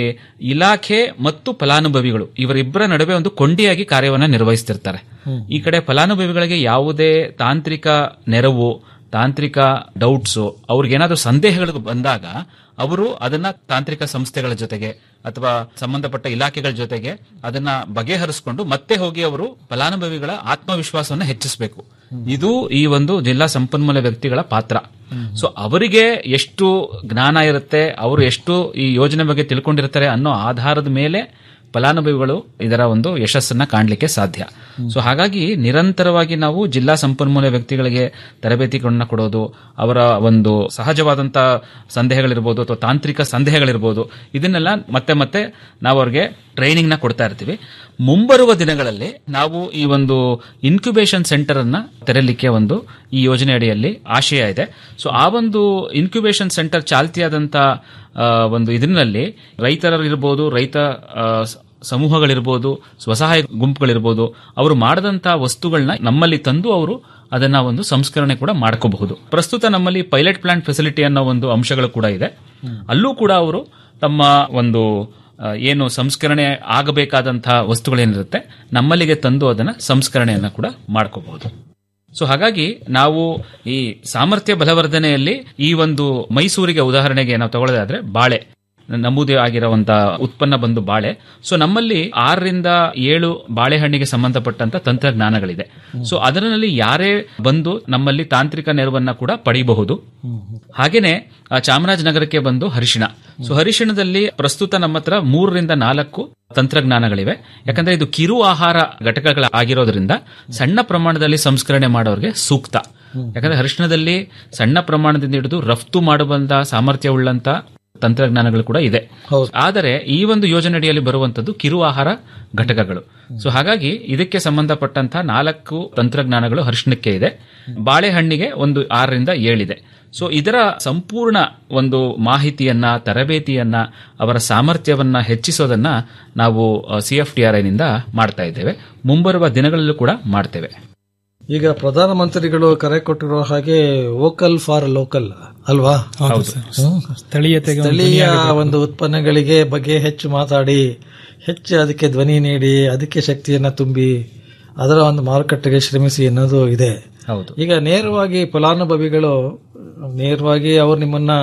ಇಲಾಖೆ ಮತ್ತು ಫಲಾನುಭವಿಗಳು ಇವರಿಬ್ಬರ ನಡುವೆ ಒಂದು ಕೊಂಡಿಯಾಗಿ ಕಾರ್ಯವನ್ನ ನಿರ್ವಹಿಸ್ತಿರ್ತಾರೆ ಈ ಕಡೆ ಫಲಾನುಭವಿಗಳಿಗೆ ಯಾವುದೇ ತಾಂತ್ರಿಕ ನೆರವು ತಾಂತ್ರಿಕ ಡೌಟ್ಸ್ ಅವ್ರಿಗೇನಾದ್ರೂ ಸಂದೇಹಗಳು ಬಂದಾಗ ಅವರು ಅದನ್ನ ತಾಂತ್ರಿಕ ಸಂಸ್ಥೆಗಳ ಜೊತೆಗೆ ಅಥವಾ ಸಂಬಂಧಪಟ್ಟ ಇಲಾಖೆಗಳ ಜೊತೆಗೆ ಅದನ್ನ ಬಗೆಹರಿಸಿಕೊಂಡು ಮತ್ತೆ ಹೋಗಿ ಅವರು ಫಲಾನುಭವಿಗಳ ಆತ್ಮವಿಶ್ವಾಸವನ್ನು ಹೆಚ್ಚಿಸಬೇಕು ಇದು ಈ ಒಂದು ಜಿಲ್ಲಾ ಸಂಪನ್ಮೂಲ ವ್ಯಕ್ತಿಗಳ ಪಾತ್ರ ಸೊ ಅವರಿಗೆ ಎಷ್ಟು ಜ್ಞಾನ ಇರುತ್ತೆ ಅವರು ಎಷ್ಟು ಈ ಯೋಜನೆ ಬಗ್ಗೆ ತಿಳ್ಕೊಂಡಿರ್ತಾರೆ ಅನ್ನೋ ಆಧಾರದ ಮೇಲೆ ಫಲಾನುಭವಿಗಳು ಇದರ ಒಂದು ಯಶಸ್ಸನ್ನ ಕಾಣಲಿಕ್ಕೆ ಸಾಧ್ಯ ಸೊ ಹಾಗಾಗಿ ನಿರಂತರವಾಗಿ ನಾವು ಜಿಲ್ಲಾ ಸಂಪನ್ಮೂಲ ವ್ಯಕ್ತಿಗಳಿಗೆ ತರಬೇತಿಗಳನ್ನ ಕೊಡೋದು ಅವರ ಒಂದು ಸಹಜವಾದಂತ ಸಂದೇಹಗಳಿರ್ಬೋದು ಅಥವಾ ತಾಂತ್ರಿಕ ಸಂದೇಹಗಳಿರ್ಬೋದು ಇದನ್ನೆಲ್ಲ ಮತ್ತೆ ಮತ್ತೆ ನಾವು ಅವ್ರಿಗೆ ಟ್ರೈನಿಂಗ್ ನ ಕೊಡ್ತಾ ಇರ್ತೀವಿ ಮುಂಬರುವ ದಿನಗಳಲ್ಲಿ ನಾವು ಈ ಒಂದು ಇನ್ಕ್ಯುಬೇಷನ್ ಸೆಂಟರ್ ಅನ್ನ ತೆರಲಿಕ್ಕೆ ಒಂದು ಈ ಯೋಜನೆ ಅಡಿಯಲ್ಲಿ ಆಶಯ ಇದೆ ಸೊ ಆ ಒಂದು ಇನ್ಕ್ಯುಬೇಷನ್ ಸೆಂಟರ್ ಚಾಲ್ತಿಯಾದಂತ ಆ, ಒಂದು ಇದರಲ್ಲಿ ರೈತರಿರ್ಬೋದು ರೈತ ಆ, ಸ- ಸಮೂಹಗಳಿರ್ಬೋದು ಸ್ವಸಹಾಯ ಗುಂಪುಗಳಿರ್ಬೋದು ಅವರು ಮಾಡದಂತ ವಸ್ತುಗಳನ್ನ ನಮ್ಮಲ್ಲಿ ತಂದು ಅವರು ಅದನ್ನ ಒಂದು ಸಂಸ್ಕರಣೆ ಕೂಡ ಮಾಡ್ಕೋಬಹುದು ಪ್ರಸ್ತುತ ನಮ್ಮಲ್ಲಿ ಪೈಲಟ್ ಪ್ಲಾಂಟ್ ಫೆಸಿಲಿಟಿ ಅನ್ನೋ ಒಂದು ಅಂಶಗಳು ಕೂಡ ಇದೆ ಅಲ್ಲೂ ಕೂಡ ಅವರು ತಮ್ಮ ಒಂದು ಆ, ಏನು ಸಂಸ್ಕರಣೆ ಆಗಬೇಕಾದಂತಹ ವಸ್ತುಗಳೇನಿರುತ್ತೆ ನಮ್ಮಲ್ಲಿಗೆ ತಂದು ಅದನ್ನ ಸಂಸ್ಕರಣೆಯನ್ನ ಕೂಡ ಮಾಡ್ಕೋಬಹುದು ಸೊ ಹಾಗಾಗಿ ನಾವು ಈ ಸಾಮರ್ಥ್ಯ ಬಲವರ್ಧನೆಯಲ್ಲಿ ಈ ಒಂದು ಮೈಸೂರಿಗೆ ಉದಾಹರಣೆಗೆ ನಾವು ತಗೊಳ್ಳೋದಾದ್ರೆ ಬಾಳೆ ನಮೂದು ಆಗಿರುವಂತ ಉತ್ಪನ್ನ ಬಂದು ಬಾಳೆ ಸೊ ನಮ್ಮಲ್ಲಿ ಆರರಿಂದ ಏಳು ಬಾಳೆಹಣ್ಣಿಗೆ ಸಂಬಂಧಪಟ್ಟಂತ ತಂತ್ರಜ್ಞಾನಗಳಿದೆ ಸೊ ಅದರಲ್ಲಿ ಯಾರೇ ಬಂದು ನಮ್ಮಲ್ಲಿ ತಾಂತ್ರಿಕ ನೆರವನ್ನ ಕೂಡ ಪಡೆಯಬಹುದು ಹಾಗೇನೆ ಆ, ಚಾಮರಾಜನಗರಕ್ಕೆ ಬಂದು ಹರಿಶಿಣ ಸೊ ಹರಿಶಿಣದಲ್ಲಿ ಪ್ರಸ್ತುತ ನಮ್ಮ ಹತ್ರ ಮೂರರಿಂದ ನಾಲ್ಕು ತಂತ್ರಜ್ಞಾನಗಳಿವೆ ಯಾಕಂದ್ರೆ ಇದು ಕಿರು ಆಹಾರ ಘಟಕಗಳ ಆಗಿರೋದ್ರಿಂದ ಸಣ್ಣ ಪ್ರಮಾಣದಲ್ಲಿ ಸಂಸ್ಕರಣೆ ಮಾಡೋರಿಗೆ ಸೂಕ್ತ ಯಾಕಂದ್ರೆ ಹರಿಶಿಣದಲ್ಲಿ ಸಣ್ಣ ಪ್ರಮಾಣದಿಂದ ಹಿಡಿದು ರಫ್ತು ಮಾಡಬಂದ ಸಾಮರ್ಥ್ಯವುಳ್ಳಂತ ತಂತ್ರಜ್ಞಾನಗಳು ಕೂಡ ಇದೆ ಆದರೆ ಈ ಒಂದು ಯೋಜನೆಯಡಿಯಲ್ಲಿ ಬರುವಂತದ್ದು ಕಿರು ಆಹಾರ ಘಟಕಗಳು ಸೊ ಹಾಗಾಗಿ ಇದಕ್ಕೆ ಸಂಬಂಧಪಟ್ಟಂತಹ ನಾಲ್ಕು ತಂತ್ರಜ್ಞಾನಗಳು ಹರ್ಷಣಕ್ಕೆ ಇದೆ ಬಾಳೆಹಣ್ಣಿಗೆ ಒಂದು ಆರರಿಂದ ಏಳಿದೆ ಸೊ ಇದರ ಸಂಪೂರ್ಣ ಒಂದು ಮಾಹಿತಿಯನ್ನ ತರಬೇತಿಯನ್ನ ಅವರ ಸಾಮರ್ಥ್ಯವನ್ನ ಹೆಚ್ಚಿಸೋದನ್ನ ನಾವು ಸಿಎಫ್ಟಿಆರ್ಐನಿಂದ ಮಾಡ್ತಾ ಇದ್ದೇವೆ ಮುಂಬರುವ ದಿನಗಳಲ್ಲೂ ಕೂಡ ಮಾಡ್ತೇವೆ ಈಗ ಪ್ರಧಾನಮಂತ್ರಿಗಳು ಕರೆ ಕೊಟ್ಟಿರೋ ಹಾಗೆ ವೋಕಲ್ ಫಾರ್ ಲೋಕಲ್ ಅಲ್ವಾ ಹೌದು ಸರ್. ಹ್ಮ್. ಸ್ಥಳೀಯತೆಗೆ ಒಂದು ಸ್ಥಳೀಯ ಧ್ವನಿಯಾಗಬೇಕು. ಒಂದು ಉತ್ಪನ್ನಗಳಿಗೆ ಬಗ್ಗೆ ಹೆಚ್ಚು ಮಾತಾಡಿ ಹೆಚ್ಚು ಅದಕ್ಕೆ ಧ್ವನಿ ನೀಡಿ ಅದಕ್ಕೆ ಶಕ್ತಿಯನ್ನ ತುಂಬಿ ಅದರ ಒಂದು ಮಾರುಕಟ್ಟೆಗೆ ಶ್ರಮಿಸಿ ಅನ್ನೋದು ಇದೆ ಹೌದು ಈಗ ನೇರವಾಗಿ ಫಲಾನುಭವಿಗಳು ನೇರವಾಗಿ ಅವರು ನಿಮ್ಮನ್ನ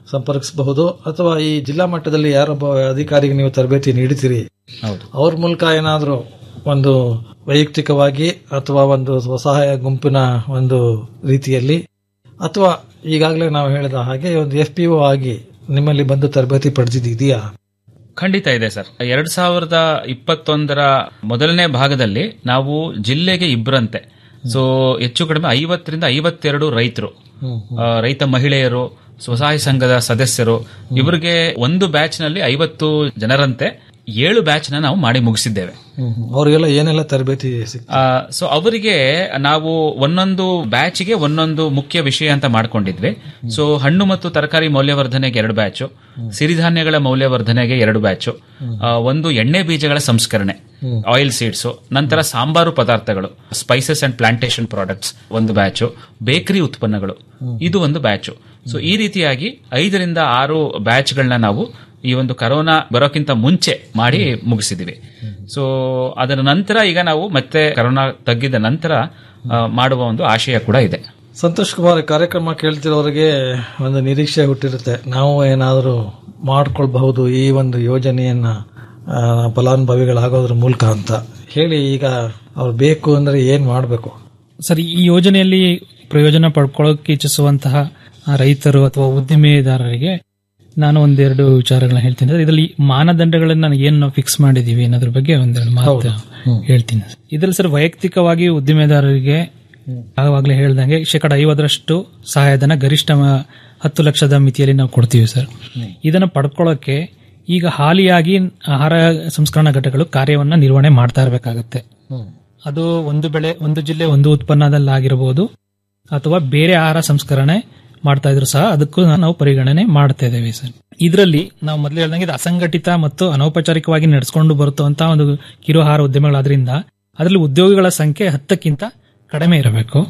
ಸಂಪರ್ಕಿಸಬಹುದು ಅಥವಾ ಈ ಜಿಲ್ಲಾ ಮಟ್ಟದಲ್ಲಿ ಯಾರೊಬ್ಬ ಅಧಿಕಾರಿಗೆ ನೀವು ತರಬೇತಿ ನೀಡುತ್ತೀರಿ ಹೌದು ಅವ್ರ ಮೂಲಕ ಏನಾದರೂ ಒಂದು ವೈಯಕ್ತಿಕವಾಗಿ ಅಥವಾ ಒಂದು ಸ್ವಸಹಾಯ ಗುಂಪಿನ ಒಂದು ರೀತಿಯಲ್ಲಿ ಅಥವಾ ಈಗಾಗಲೇ ನಾವು ಹೇಳಿದ ಹಾಗೆ ಒಂದು ಎಫ್ ಪಿ ಆಗಿ ನಿಮ್ಮಲ್ಲಿ ಬಂದು ತರಬೇತಿ ಪಡೆದಿದೆಯಾ ಖಂಡಿತ ಇದೆ ಸರ್ ಎರಡ್ ಸಾವಿರದ ಇಪ್ಪತ್ತೊಂದರ ಮೊದಲನೇ ಭಾಗದಲ್ಲಿ ನಾವು ಜಿಲ್ಲೆಗೆ ಇಬ್ಬರಂತೆ ಸೊ ಹೆಚ್ಚು ಕಡಿಮೆ ಐವತ್ತರಿಂದ ಐವತ್ತೆರಡು ರೈತರು ಆ, ರೈತ ಮಹಿಳೆಯರು ಸ್ವಸಹಾಯ ಸಂಘದ ಸದಸ್ಯರು ಇವರಿಗೆ ಒಂದು ಬ್ಯಾಚ್ ನಲ್ಲಿ ಐವತ್ತು ಜನರಂತೆ ಏಳು ಬ್ಯಾಚ್ ನ ನಾವು ಮಾಡಿ ಮುಗಿಸಿದ್ದೇವೆ ಅವರಿಗೆಲ್ಲ ಏನೆಲ್ಲ ತರಬೇತಿ ಸಿಗ್ತದೆ ಸೊ ಅವರಿಗೆ ನಾವು ಒಂದೊಂದು ಬ್ಯಾಚ್ಗೆ ಒಂದೊಂದು ಮುಖ್ಯ ವಿಷಯ ಅಂತ ಮಾಡ್ಕೊಂಡಿದ್ವಿ ಸೊ ಹಣ್ಣು ಮತ್ತು ತರಕಾರಿ ಮೌಲ್ಯವರ್ಧನೆಗೆ ಎರಡು ಬ್ಯಾಚು ಸಿರಿಧಾನ್ಯಗಳ ಮೌಲ್ಯವರ್ಧನೆಗೆ ಎರಡು ಬ್ಯಾಚು ಒಂದು ಎಣ್ಣೆ ಬೀಜಗಳ ಸಂಸ್ಕರಣೆ ಆಯಿಲ್ ಸೀಡ್ಸ್ ನಂತರ ಸಾಂಬಾರು ಪದಾರ್ಥಗಳು ಸ್ಪೈಸಸ್ ಅಂಡ್ ಪ್ಲಾಂಟೇಶನ್ ಪ್ರಾಡಕ್ಟ್ಸ್ ಒಂದು ಬ್ಯಾಚು ಬೇಕರಿ ಉತ್ಪನ್ನಗಳು ಇದು ಒಂದು ಬ್ಯಾಚು ಸೊ ಈ ರೀತಿಯಾಗಿ ಐದರಿಂದ ಆರು ಬ್ಯಾಚ್ಗಳನ್ನ ನಾವು ಈ ಒಂದು ಕರೋನಾ ಬರೋಕ್ಕಿಂತ ಮುಂಚೆ ಮಾಡಿ ಮುಗಿಸಿದೀವಿ ಸೊ ಅದರ ನಂತರ ಈಗ ನಾವು ಮತ್ತೆ ಕರೋನಾ ತಗ್ಗಿದ ನಂತರ ಆ, ಮಾಡುವ ಒಂದು ಆಶಯ ಕೂಡ ಇದೆ ಸಂತೋಷ್ ಕುಮಾರ್ ಈ ಕಾರ್ಯಕ್ರಮ ಕೇಳ್ತಿರೋರಿಗೆ ಒಂದು ನಿರೀಕ್ಷೆ ಹುಟ್ಟಿರುತ್ತೆ ನಾವು ಏನಾದರೂ ಮಾಡ್ಕೊಳ್ಬಹುದು ಈ ಒಂದು ಯೋಜನೆಯನ್ನ ಆ, ಫಲಾನುಭವಿಗಳಾಗೋದ್ರ ಮೂಲಕ ಅಂತ ಹೇಳಿ ಈಗ ಅವ್ರು ಬೇಕು ಅಂದ್ರೆ ಏನ್ ಮಾಡಬೇಕು ಸರ್ ಈ ಯೋಜನೆಯಲ್ಲಿ ಪ್ರಯೋಜನ ಪಡ್ಕೊಳ್ಳೋಕೆ ಇಚ್ಛಿಸುವಂತಹ ಆ ರೈತರು ಅಥವಾ ಉದ್ದಿಮೆದಾರರಿಗೆ ನಾನು ಒಂದೆರಡು ವಿಚಾರಗಳನ್ನ ಹೇಳ್ತೀನಿ ಸರ್. ಇದರಲ್ಲಿ ಮಾನದಂಡಗಳನ್ನ ನಾನು ಏನು ನಾವು ಫಿಕ್ಸ್ ಮಾಡಿದೀವಿ ಅನ್ನೋದ್ರ ಬಗ್ಗೆ ಒಂದೆರಡು ಮಾತು ಹೇಳ್ತೀನಿ ಇದರಲ್ಲಿ ಸರ್ ವೈಯಕ್ತಿಕವಾಗಿ ಉದ್ದಿಮೆದಾರರಿಗೆ ಆವಾಗಲೇ ಹೇಳ್ದಂಗೆ ಶೇಕಡ ಐವತ್ತರಷ್ಟು ಸಹಾಯಧನ ಗರಿಷ್ಠ ಮ- ಹತ್ತು ಲಕ್ಷದ ಮಿತಿಯಲ್ಲಿ ನಾವು ಕೊಡ್ತೀವಿ ಸರ್ ಇದನ್ನ ಪಡ್ಕೊಳ್ಳೋಕೆ ಈಗ ಹಾಲಿಯಾಗಿ ಆಹಾರ ಸಂಸ್ಕರಣಾ ಘಟಕಗಳು ಕಾರ್ಯವನ್ನ ನಿರ್ವಹಣೆ ಮಾಡ್ತಾ ಇರಬೇಕಾಗತ್ತೆ ಅದು ಒಂದು ಬೆಳೆ ಒಂದು ಜಿಲ್ಲೆ ಒಂದು ಉತ್ಪನ್ನದಲ್ಲಾಗಿರಬಹುದು ಅಥವಾ ಬೇರೆ ಆಹಾರ ಸಂಸ್ಕರಣೆ ಮಾಡ್ತಾ ಇದ್ರು ಸಹ ಅದಕ್ಕೂ ನಾವು ಪರಿಗಣನೆ ಮಾಡ್ತಾ ಇದ್ದೇವೆ ಸರ್ ಇದರಲ್ಲಿ ನಾವು ಮೊದಲು ಹೇಳ್ದಂಗೆ ಇದು ಅಸಂಘಟಿತ ಮತ್ತು ಅನೌಪಚಾರಿಕವಾಗಿ ನಡೆಸ್ಕೊಂಡು ಬರುತ್ತಂತ ಒಂದು ಕಿರು ಆಹಾರ ಉದ್ಯಮಗಳಾದ್ರಿಂದ ಅದರಲ್ಲಿ ಉದ್ಯೋಗಿಗಳ ಸಂಖ್ಯೆ ಹತ್ತಕ್ಕಿಂತ ಕಡಿಮೆ ಇರಬೇಕು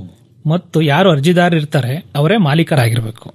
ಮತ್ತು ಯಾರು ಅರ್ಜಿದಾರ ಇರ್ತಾರೆ ಅವರೇ ಮಾಲೀಕರಾಗಿರ್ಬೇಕು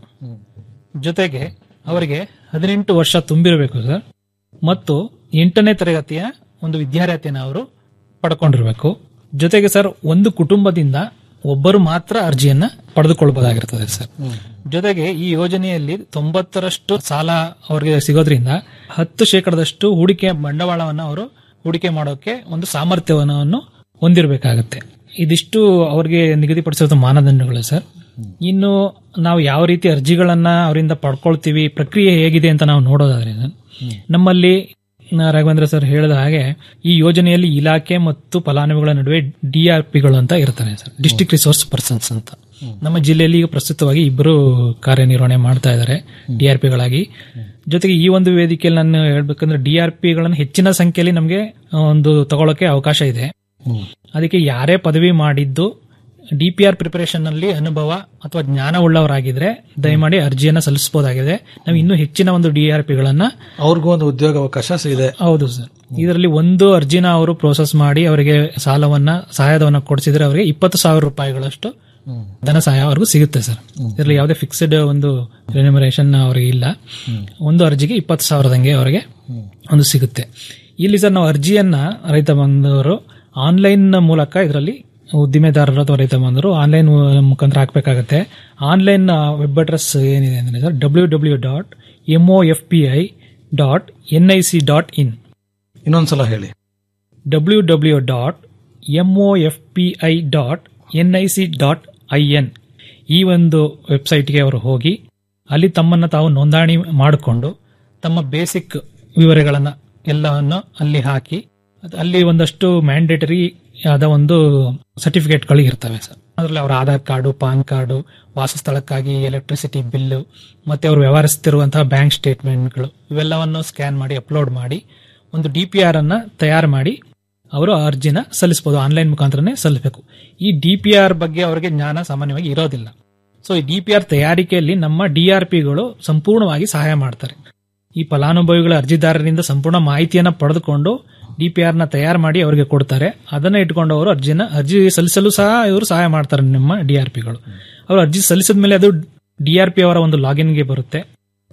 ಜೊತೆಗೆ ಅವರಿಗೆ ಹದಿನೆಂಟು ವರ್ಷ ತುಂಬಿರಬೇಕು ಸರ್ ಮತ್ತು ಎಂಟನೇ ತರಗತಿಯ ಒಂದು ವಿದ್ಯಾರ್ಥಿಯನ್ನು ಅವರು ಪಡ್ಕೊಂಡಿರ್ಬೇಕು ಜೊತೆಗೆ ಸರ್ ಒಂದು ಕುಟುಂಬದಿಂದ ಒಬ್ಬರು ಮಾತ್ರ ಅರ್ಜಿಯನ್ನ ಪಡೆದುಕೊಳ್ಬಹುದಾಗಿರ್ತದೆ ಸರ್ ಜೊತೆಗೆ ಈ ಯೋಜನೆಯಲ್ಲಿ ತೊಂಬತ್ತರಷ್ಟು ಸಾಲ ಅವರಿಗೆ ಸಿಗೋದ್ರಿಂದ ಹತ್ತು ಶೇಕಡದಷ್ಟು ಹೂಡಿಕೆ ಬಂಡವಾಳವನ್ನು ಅವರು ಹೂಡಿಕೆ ಮಾಡೋಕೆ ಒಂದು ಸಾಮರ್ಥ್ಯವನ್ನು ಹೊಂದಿರಬೇಕಾಗತ್ತೆ ಇದಿಷ್ಟು ಅವರಿಗೆ ನಿಗದಿಪಡಿಸಿರೋ ಮಾನದಂಡಗಳು ಸರ್ ಇನ್ನು ನಾವು ಯಾವ ರೀತಿ ಅರ್ಜಿಗಳನ್ನ ಅವರಿಂದ ಪಡ್ಕೊಳ್ತೀವಿ ಪ್ರಕ್ರಿಯೆ ಹೇಗಿದೆ ಅಂತ ನಾವು ನೋಡೋದಾದ್ರೆ ಸರ್, ನಮ್ಮಲ್ಲಿ ನ- ರಾಘವೇಂದ್ರ ಸರ್ ಹೇಳಿದ ಹಾಗೆ ಈ ಯೋಜನೆಯಲ್ಲಿ ಇಲಾಖೆ ಮತ್ತು ಫಲಾನುಭವಿಗಳ ನಡುವೆ ಡಿಆರ್ಪಿಗಳು ಅಂತ ಇರ್ತಾರೆ ಸರ್ ಡಿಸ್ಟ್ರಿಕ್ಟ್ ರಿಸೋರ್ಸ್ ಪರ್ಸನ್ಸ್ ಅಂತ ನಮ್ಮ ಜಿಲ್ಲೆಯಲ್ಲಿ ಈಗ ಪ್ರಸ್ತುತವಾಗಿ ಇಬ್ಬರು ಕಾರ್ಯನಿರ್ವಹಣೆ ಮಾಡ್ತಾ ಇದ್ದಾರೆ ಡಿಆರ್ಪಿಗಳಾಗಿ ಜೊತೆಗೆ ಈ ಒಂದು ವೇದಿಕೆಯಲ್ಲಿ ನಾನು ಹೇಳ್ಬೇಕಂದ್ರೆ ಡಿಆರ್ಪಿಗಳನ್ನು ಹೆಚ್ಚಿನ ಸಂಖ್ಯೆಯಲ್ಲಿ ನಮಗೆ ಒಂದು ತಗೊಳ್ಳೋಕೆ ಅವಕಾಶ ಇದೆ ಅದಕ್ಕೆ ಯಾರೇ ಪದವಿ ಮಾಡಿದ್ದು ಡಿಪಿಆರ್ ಪ್ರಿಪರೇಷನ್ ನಲ್ಲಿ ಅನುಭವ ಅಥವಾ ಜ್ಞಾನ ಉಳ್ಳವರಾಗಿದ್ರೆ ದಯಮಾಡಿ ಅರ್ಜಿಯನ್ನ ಸಲ್ಲಿಸಬಹುದಾಗಿದೆ ನಾವು ಇನ್ನೂ ಹೆಚ್ಚಿನ ಒಂದು ಡಿಆರ್ಪಿಗಳನ್ನ ಅವ್ರಿಗೂ ಒಂದು ಉದ್ಯೋಗ ಅವಕಾಶ ಇದೆ ಹೌದು ಸರ್ ಇದರಲ್ಲಿ ಒಂದು ಅರ್ಜಿನ ಅವರು ಪ್ರೋಸೆಸ್ ಮಾಡಿ ಅವರಿಗೆ ಸಾಲವನ್ನ ಸಹಾಯಧವನ್ನ ಕೊಡಿಸಿದ್ರೆ ಅವರಿಗೆ ಇಪ್ಪತ್ತು ಸಾವಿರ ರೂಪಾಯಿಗಳಷ್ಟು ಧನ ಸಹಾಯ ಅವ್ರಿಗೂ ಸಿಗುತ್ತೆ ಸರ್ ಇದರಲ್ಲಿ ಯಾವುದೇ ಫಿಕ್ಸ್ಡ್ ಒಂದು ರೆನ್ಯುಮರೇಷನ್ ಅವರಿಗೆ ಇಲ್ಲ ಒಂದು ಅರ್ಜಿಗೆ ಇಪ್ಪತ್ತು ಸಾವಿರದಂಗೆ ಅವರಿಗೆ ಒಂದು ಸಿಗುತ್ತೆ ಇಲ್ಲಿ ಸರ್ ನಾವು ಅರ್ಜಿಯನ್ನ ರೈತ ಬಂದವರು ಆನ್ಲೈನ್ ಮೂಲಕ ಇದರಲ್ಲಿ ಉದ್ದಿಮೆದಾರರು ಅಥವಾ ರೈತ ಬಂದರು ಆನ್ಲೈನ್ ಮುಖಾಂತರ ಹಾಕಬೇಕಾಗತ್ತೆ ಆನ್ಲೈನ್ ವೆಬ್ ಅಡ್ರೆಸ್ ಏನಿದೆ ಅಂದ್ರೆ sir W W dot M O F P I dot N I C dot in ಇನ್ನೊಂದ್ಸಲ ಹೇಳಿ W W dot M O F P I dot N I C dot I N ಈ ಒಂದು ವೆಬ್ಸೈಟ್ಗೆ ಅವರು ಹೋಗಿ ಅಲ್ಲಿ ತಮ್ಮನ್ನ ತಾವು ನೋಂದಣಿ ಮಾಡಿಕೊಂಡು ತಮ್ಮ ಬೇಸಿಕ್ ವಿವರಗಳನ್ನ ಎಲ್ಲವನ್ನು ಅಲ್ಲಿ ಹಾಕಿ ಅದ್- ಅಲ್ಲಿ ಒಂದಷ್ಟು ಮ್ಯಾಂಡೇಟರಿ ಆದ ಒಂದು ಸರ್ಟಿಫಿಕೇಟ್ಗಳು ಇರ್ತವೆ ಸರ್ ಅದರಲ್ಲಿ ಅವರ ಆಧಾರ್ ಕಾರ್ಡು ಪಾನ್ ಕಾರ್ಡು ವಾಸಸ್ಥಳಕ್ಕಾಗಿ ಎಲೆಕ್ಟ್ರಿಸಿಟಿ ಬಿಲ್ಲು ಮತ್ತೆ ಅವರು ವ್ಯವಹರಿಸುತ್ತಿರುವಂತಹ ಬ್ಯಾಂಕ್ ಸ್ಟೇಟ್ಮೆಂಟ್ಗಳು ಇವೆಲ್ಲವನ್ನು ಸ್ಕ್ಯಾನ್ ಮಾಡಿ ಅಪ್ಲೋಡ್ ಮಾಡಿ ಒಂದು ಡಿ ಪಿ ಆರ್ ಅನ್ನ ತಯಾರು ಮಾಡಿ ಅವರು ಅರ್ಜಿನ ಸಲ್ಲಿಸಬಹುದು ಆನ್ಲೈನ್ ಮುಖಾಂತರನೇ ಸಲ್ಲಿಸಬೇಕು ಈ ಡಿ ಪಿ ಆರ್ ಬಗ್ಗೆ ಅವರಿಗೆ ಜ್ಞಾನ ಸಾಮಾನ್ಯವಾಗಿ ಇರೋದಿಲ್ಲ ಸೊ ಈ ಡಿ ಪಿ ಆರ್ ತಯಾರಿಕೆಯಲ್ಲಿ ನಮ್ಮ ಡಿ ಆರ್ ಪಿಗಳು ಸಂಪೂರ್ಣವಾಗಿ ಸಹಾಯ ಮಾಡ್ತಾರೆ ಈ ಫಲಾನುಭವಿಗಳ ಅರ್ಜಿದಾರರಿಂದ ಸಂಪೂರ್ಣ ಮಾಹಿತಿಯನ್ನ ಪಡೆದುಕೊಂಡು ಡಿ ಪಿ ಆರ್ ನ ತಯಾರು ಮಾಡಿ ಅವರಿಗೆ ಕೊಡ್ತಾರೆ ಅದನ್ನ ಇಟ್ಕೊಂಡು ಅವರು ಅರ್ಜಿನ ಅರ್ಜಿ ಸಲ್ಲಿಸಲು ಸಹ ಇವರು ಸಹಾಯ ಮಾಡ್ತಾರೆ ನಿಮ್ಮ ಡಿ ಆರ್ ಪಿಗಳು ಅವರು ಅರ್ಜಿ ಸಲ್ಲಿಸಿದ ಮೇಲೆ ಅದು ಡಿ ಆರ್ ಪಿ ಅವರ ಒಂದು ಲಾಗಿನ್ಗೆ ಬರುತ್ತೆ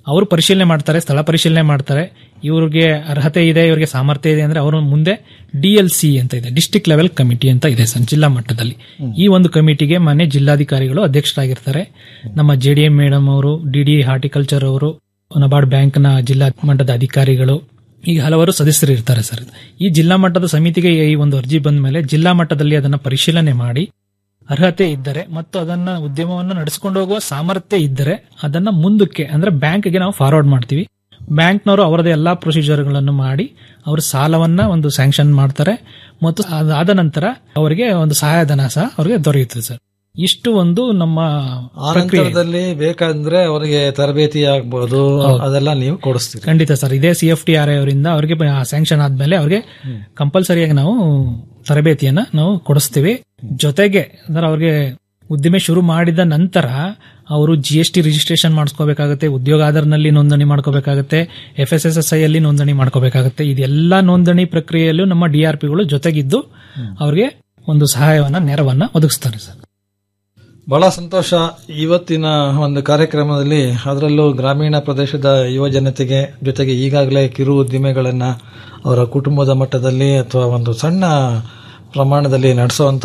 ಅವರು ಪರಿಶೀಲನೆ ಮಾಡ್ತಾರೆ ಸ್ಥಳ ಪರಿಶೀಲನೆ ಮಾಡ್ತಾರೆ ಇವ್ರಿಗೆ ಅರ್ಹತೆ ಇದೆ ಇವರಿಗೆ ಸಾಮರ್ಥ್ಯ ಇದೆ ಅಂದ್ರೆ ಅವರು ಮುಂದೆ ಡಿ ಎಲ್ ಸಿ ಅಂತ ಇದೆ ಡಿಸ್ಟಿಕ್ ಲೆವೆಲ್ ಕಮಿಟಿ ಅಂತ ಇದೆ ಸರ್ ಜಿಲ್ಲಾ ಮಟ್ಟದಲ್ಲಿ ಈ ಒಂದು ಕಮಿಟಿಗೆ ಮನೆ ಜಿಲ್ಲಾಧಿಕಾರಿಗಳು ಅಧ್ಯಕ್ಷರಾಗಿರ್ತಾರೆ ನಮ್ಮ ಜೆ ಡಿ ಎಂ ಮೇಡಮ್ ಅವರು ಡಿ ಡಿ ಹಾರ್ಟಿಕಲ್ಚರ್ ಅವರು ನಬಾರ್ಡ್ ಬ್ಯಾಂಕ್ ನ ಜಿಲ್ಲಾ ಮಟ್ಟದ ಅಧಿಕಾರಿಗಳು ಈಗ ಹಲವಾರು ಸದಸ್ಯರು ಇರ್ತಾರೆ ಸರ್ ಈ ಜಿಲ್ಲಾ ಮಟ್ಟದ ಸಮಿತಿಗೆ ಈ ಒಂದು ಅರ್ಜಿ ಬಂದ ಮೇಲೆ ಜಿಲ್ಲಾ ಮಟ್ಟದಲ್ಲಿ ಅದನ್ನ ಪರಿಶೀಲನೆ ಮಾಡಿ ಅರ್ಹತೆ ಇದ್ದರೆ ಮತ್ತು ಅದನ್ನ ಉದ್ಯಮವನ್ನು ನಡೆಸಿಕೊಂಡು ಹೋಗುವ ಸಾಮರ್ಥ್ಯ ಇದ್ದರೆ ಅದನ್ನ ಮುಂದಕ್ಕೆ ಅಂದ್ರೆ ಬ್ಯಾಂಕ್ಗೆ ನಾವು ಫಾರ್ವರ್ಡ್ ಮಾಡ್ತೀವಿ ಬ್ಯಾಂಕ್ನವರು ಅವರದೇ ಎಲ್ಲಾ ಪ್ರೊಸೀಜರ್ಗಳನ್ನು ಮಾಡಿ ಅವರು ಸಾಲವನ್ನ ಒಂದು ಸ್ಯಾಂಕ್ಷನ್ ಮಾಡ್ತಾರೆ ಮತ್ತು ಅದಾದ ನಂತರ ಅವರಿಗೆ ಒಂದು ಸಹಾಯಧನ ಸಹ ಅವರಿಗೆ ದೊರೆಯುತ್ತದೆ ಸರ್ ಇಷ್ಟು ಒಂದು ನಮ್ಮ ಆ ಪ್ರಕ್ರಿಯೆ ನಂತರದಲ್ಲಿ ಬೇಕಂದ್ರೆ ಅವರಿಗೆ ತರಬೇತಿ ಆಗ್ಬಹುದು ಹೌದು. ಅದೆಲ್ಲ ನೀವು ಕೊಡಿಸ್ತೀರಿ ಖಂಡಿತ ಸರ್ ಇದೇ C F T R I ಅವರಿಂದ ಅವರಿಗೆ ಸ್ಯಾಂಕ್ಷನ್ ಆದ್ಮೇಲೆ ಅವರಿಗೆ ಕಂಪಲ್ಸರಿಯಾಗಿ ನಾವು ತರಬೇತಿಯನ್ನ ನಾವು ಕೊಡಿಸ್ತೀವಿ ಜೊತೆಗೆ ಅಂದ್ರೆ ಅವ್ರಿಗೆ ಉದ್ದಿಮೆ ಶುರು ಮಾಡಿದ ನಂತರ ಅವರು ಜಿ ಎಸ್ ಟಿ ರಿಜಿಸ್ಟ್ರೇಷನ್ ಮಾಡಿಸ್ಕೋಬೇಕಾಗುತ್ತೆ ಉದ್ಯೋಗ ಆಧಾರ್ನಲ್ಲಿ ನೋಂದಣಿ ಮಾಡ್ಕೋಬೇಕಾಗುತ್ತೆ F S S S I ಅಲ್ಲಿ ನೋಂದಣಿ ಮಾಡ್ಕೋಬೇಕಾಗುತ್ತೆ ಇದೆಲ್ಲ ನೋಂದಣಿ ಪ್ರಕ್ರಿಯೆಯಲ್ಲೂ ನಮ್ಮ ಡಿ ಆರ್ ಪಿಗಳು ಜೊತೆಗಿದ್ದು ಅವ್ರಿಗೆ ಒಂದು ಸಹಾಯವನ್ನ ನೆರವನ್ನ ಒದಗಿಸ್ತಾರೆ ಸರ್ ಬಹಳ ಸಂತೋಷ ಇವತ್ತಿನ ಒಂದು ಕಾರ್ಯಕ್ರಮದಲ್ಲಿ ಅದರಲ್ಲೂ ಗ್ರಾಮೀಣ ಪ್ರದೇಶದ ಯುವ ಜನತೆಗೆ ಜೊತೆಗೆ ಈಗಾಗಲೇ ಕಿರು ಉದ್ದಿಮೆಗಳನ್ನ ಅವರ ಕುಟುಂಬದ ಮಟ್ಟದಲ್ಲಿ ಅಥವಾ ಒಂದು ಸಣ್ಣ ಪ್ರಮಾಣದಲ್ಲಿ ನಡೆಸುವಂತ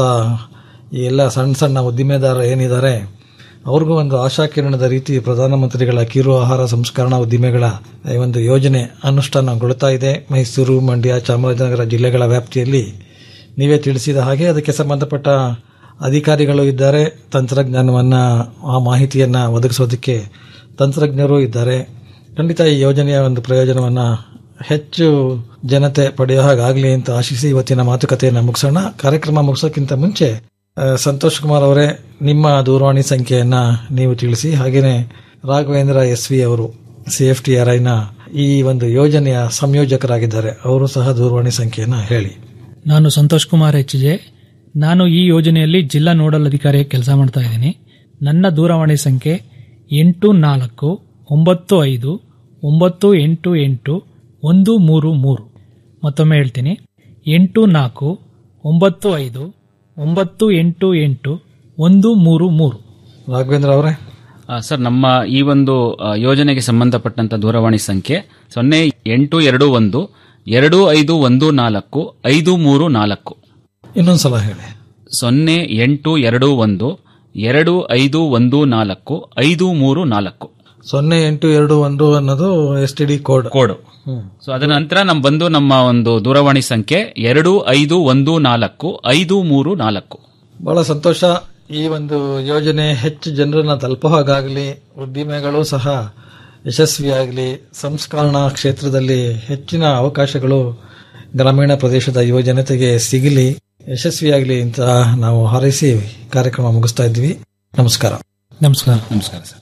ಈ ಎಲ್ಲ ಸಣ್ಣ ಸಣ್ಣ ಉದ್ದಿಮೆದಾರ ಏನಿದ್ದಾರೆ ಅವ್ರಿಗೂ ಒಂದು ಆಶಾಕಿರಣದ ರೀತಿ ಪ್ರಧಾನಮಂತ್ರಿಗಳ ಕಿರು ಆಹಾರ ಸಂಸ್ಕರಣಾ ಉದ್ದಿಮೆಗಳ ಈ ಒಂದು ಯೋಜನೆ ಅನುಷ್ಠಾನಗೊಳ್ತಾ ಇದೆ ಮೈಸೂರು ಮಂಡ್ಯ ಚಾಮರಾಜನಗರ ಜಿಲ್ಲೆಗಳ ವ್ಯಾಪ್ತಿಯಲ್ಲಿ ನೀವೇ ತಿಳಿಸಿದ ಹಾಗೆ ಅದಕ್ಕೆ ಸಂಬಂಧಪಟ್ಟ ಅಧಿಕಾರಿಗಳು ಇದ್ದಾರೆ ತಂತ್ರಜ್ಞಾನವನ್ನ ಆ ಮಾಹಿತಿಯನ್ನ ಒದಗಿಸೋದಕ್ಕೆ ತಂತ್ರಜ್ಞರು ಇದ್ದಾರೆ ಖಂಡಿತ ಈ ಯೋಜನೆಯ ಒಂದು ಪ್ರಯೋಜನವನ್ನ ಹೆಚ್ಚು ಜನತೆ ಪಡೆಯೋ ಹಾಗಾಗ್ಲಿ ಅಂತ ಆಶಿಸಿ ಇವತ್ತಿನ ಮಾತುಕತೆಯನ್ನ ಮುಗಿಸೋಣ ಕಾರ್ಯಕ್ರಮ ಮುಗಿಸೋಕ್ಕಿಂತ ಮುಂಚೆ ಆ, ಸಂತೋಷ್ ಕುಮಾರ್ ಅವರೇ ನಿಮ್ಮ ದೂರವಾಣಿ ಸಂಖ್ಯೆಯನ್ನ ನೀವು ತಿಳಿಸಿ ಹಾಗೇನೆ ರಾಘವೇಂದ್ರ ಎಸ್ ವಿ ಅವರು ಸಿ ಎಫ್ ಟಿ ಆರ್ ಐನ ಈ ಒಂದು ಯೋಜನೆಯ ಸಂಯೋಜಕರಾಗಿದ್ದಾರೆ ಅವರು ಸಹ ದೂರವಾಣಿ ಸಂಖ್ಯೆಯನ್ನ ಹೇಳಿ ನಾನು ಸಂತೋಷ್ ಕುಮಾರ್ ಎಚ್ ಜೆ ನಾನು ಈ ಯೋಜನೆಯಲ್ಲಿ ಜಿಲ್ಲಾ ನೋಡಲ್ ಅಧಿಕಾರಿಯಾಗಿ ಕೆಲಸ ಮಾಡ್ತಾ ಇದ್ದೀನಿ ನನ್ನ ದೂರವಾಣಿ ಸಂಖ್ಯೆ ಎಂಟು ನಾಲ್ಕು ಒಂಬತ್ತು ಐದು ಒಂಬತ್ತು ಎಂಟು ಎಂಟು ಒಂದು ಮೂರು ಮೂರು ಮತ್ತೊಮ್ಮೆ ಹೇಳ್ತೀನಿ ಎಂಟು ನಾಲ್ಕು ಒಂಬತ್ತು ಐದು ಒಂಬತ್ತು ಎಂಟು ಎಂಟು ಒಂದು ಮೂರು ಮೂರು ರಾಘವೇಂದ್ರ ಅವರೇ ಆ, ಸರ್ ನಮ್ಮ ಈ ಒಂದು ಆ, ಯೋಜನೆಗೆ ಸಂಬಂಧಪಟ್ಟಂತ ದೂರವಾಣಿ ಸಂಖ್ಯೆ ಸೊನ್ನೆ ಎಂಟು ಎರಡು ಒಂದು ಎರಡು ಐದು ಒಂದು ನಾಲ್ಕು ಐದು ಮೂರು ನಾಲ್ಕು ಇನ್ನೊಂದ್ಸಲ ಹೇಳಿ ಸೊನ್ನೆ ಎಂಟು ಎರಡು ಒಂದು ಎರಡು ಐದು ಒಂದು ನಾಲ್ಕು ಐದು ಮೂರು ನಾಲ್ಕು ಸೊನ್ನೆ ಎಂಟು ಎರಡು ಒಂದು ಅನ್ನೋದು S T D code code so ಅದರ ನಂತರ ನಮ್ ಬಂದು ನಮ್ಮ ಒಂದು ದೂರವಾಣಿ ಸಂಖ್ಯೆ ಎರಡು ಐದು ಒಂದು ನಾಲ್ಕು ಐದು ಮೂರು ನಾಲ್ಕು ಬಹಳ ಸಂತೋಷ ಈ ಒಂದು ಯೋಜನೆ ಹೆಚ್ಚು ಜನರನ್ನ ತಲುಪೋ ಹಾಗಾಗಲಿ ಉದ್ದಿಮೆಗಳು ಸಹ ಯಶಸ್ವಿಯಾಗಲಿ ಸಂಸ್ಕರಣಾ ಕ್ಷೇತ್ರದಲ್ಲಿ ಹೆಚ್ಚಿನ ಅವಕಾಶಗಳು ಗ್ರಾಮೀಣ ಪ್ರದೇಶದ ಯುವ ಜನತೆಗೆ ಸಿಗಲಿ ಯಶಸ್ವಿಯಾಗಲಿ ಅಂತ ನಾವು ಹಾರೈಸಿ ಕಾರ್ಯಕ್ರಮ ಮುಗಿಸ್ತಾ ಇದ್ವಿ ನಮಸ್ಕಾರ ನಮಸ್ಕಾರ ನಮಸ್ಕಾರ ಸರ್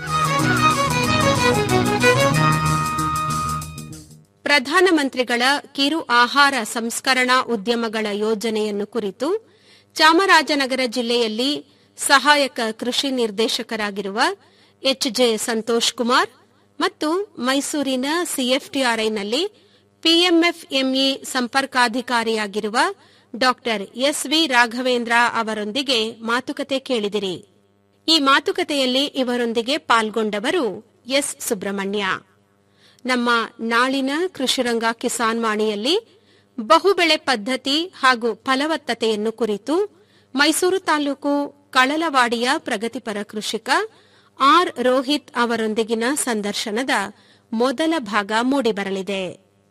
ಪ್ರಧಾನಮಂತ್ರಿಗಳ ಕಿರು ಆಹಾರ ಸಂಸ್ಕರಣಾ ಉದ್ಯಮಗಳ ಯೋಜನೆಯನ್ನು ಕುರಿತು ಚಾಮರಾಜನಗರ ಜಿಲ್ಲೆಯಲ್ಲಿ ಸಹಾಯಕ ಕೃಷಿ ನಿರ್ದೇಶಕರಾಗಿರುವ ಎಚ್ ಜೆ ಸಂತೋಷ್ ಕುಮಾರ್ ಮತ್ತು ಮೈಸೂರಿನ ಸಿಎಫ್ಟಿಆರ್ಐನಲ್ಲಿ ಪಿಎಂಎಫ್ಎಂಇ ಸಂಪರ್ಕಾಧಿಕಾರಿಯಾಗಿರುವ ಡಾ ಎಸ್ ವಿ ರಾಘವೇಂದ್ರ ಅವರೊಂದಿಗೆ ಮಾತುಕತೆ ಕೇಳಿದಿರಿ ಈ ಮಾತುಕತೆಯಲ್ಲಿ ಇವರೊಂದಿಗೆ ಪಾಲ್ಗೊಂಡವರು ಎಸ್ ಸುಬ್ರಹ್ಮಣ್ಯ ನಮ್ಮ ನಾಳಿನ ಕೃಷಿರಂಗ ಕಿಸಾನ್ ವಾಣಿಯಲ್ಲಿ ಬಹುಬೆಳೆ ಪದ್ಧತಿ ಹಾಗೂ ಫಲವತ್ತತೆಯನ್ನು ಕುರಿತು ಮೈಸೂರು ತಾಲೂಕು ಕಳಲವಾಡಿಯ ಪ್ರಗತಿಪರ ಕೃಷಿಕ ಆರ್ ರೋಹಿತ್ ಅವರೊಂದಿಗಿನ ಸಂದರ್ಶನದ ಮೊದಲ ಭಾಗ ಮೂಡಿಬರಲಿದೆ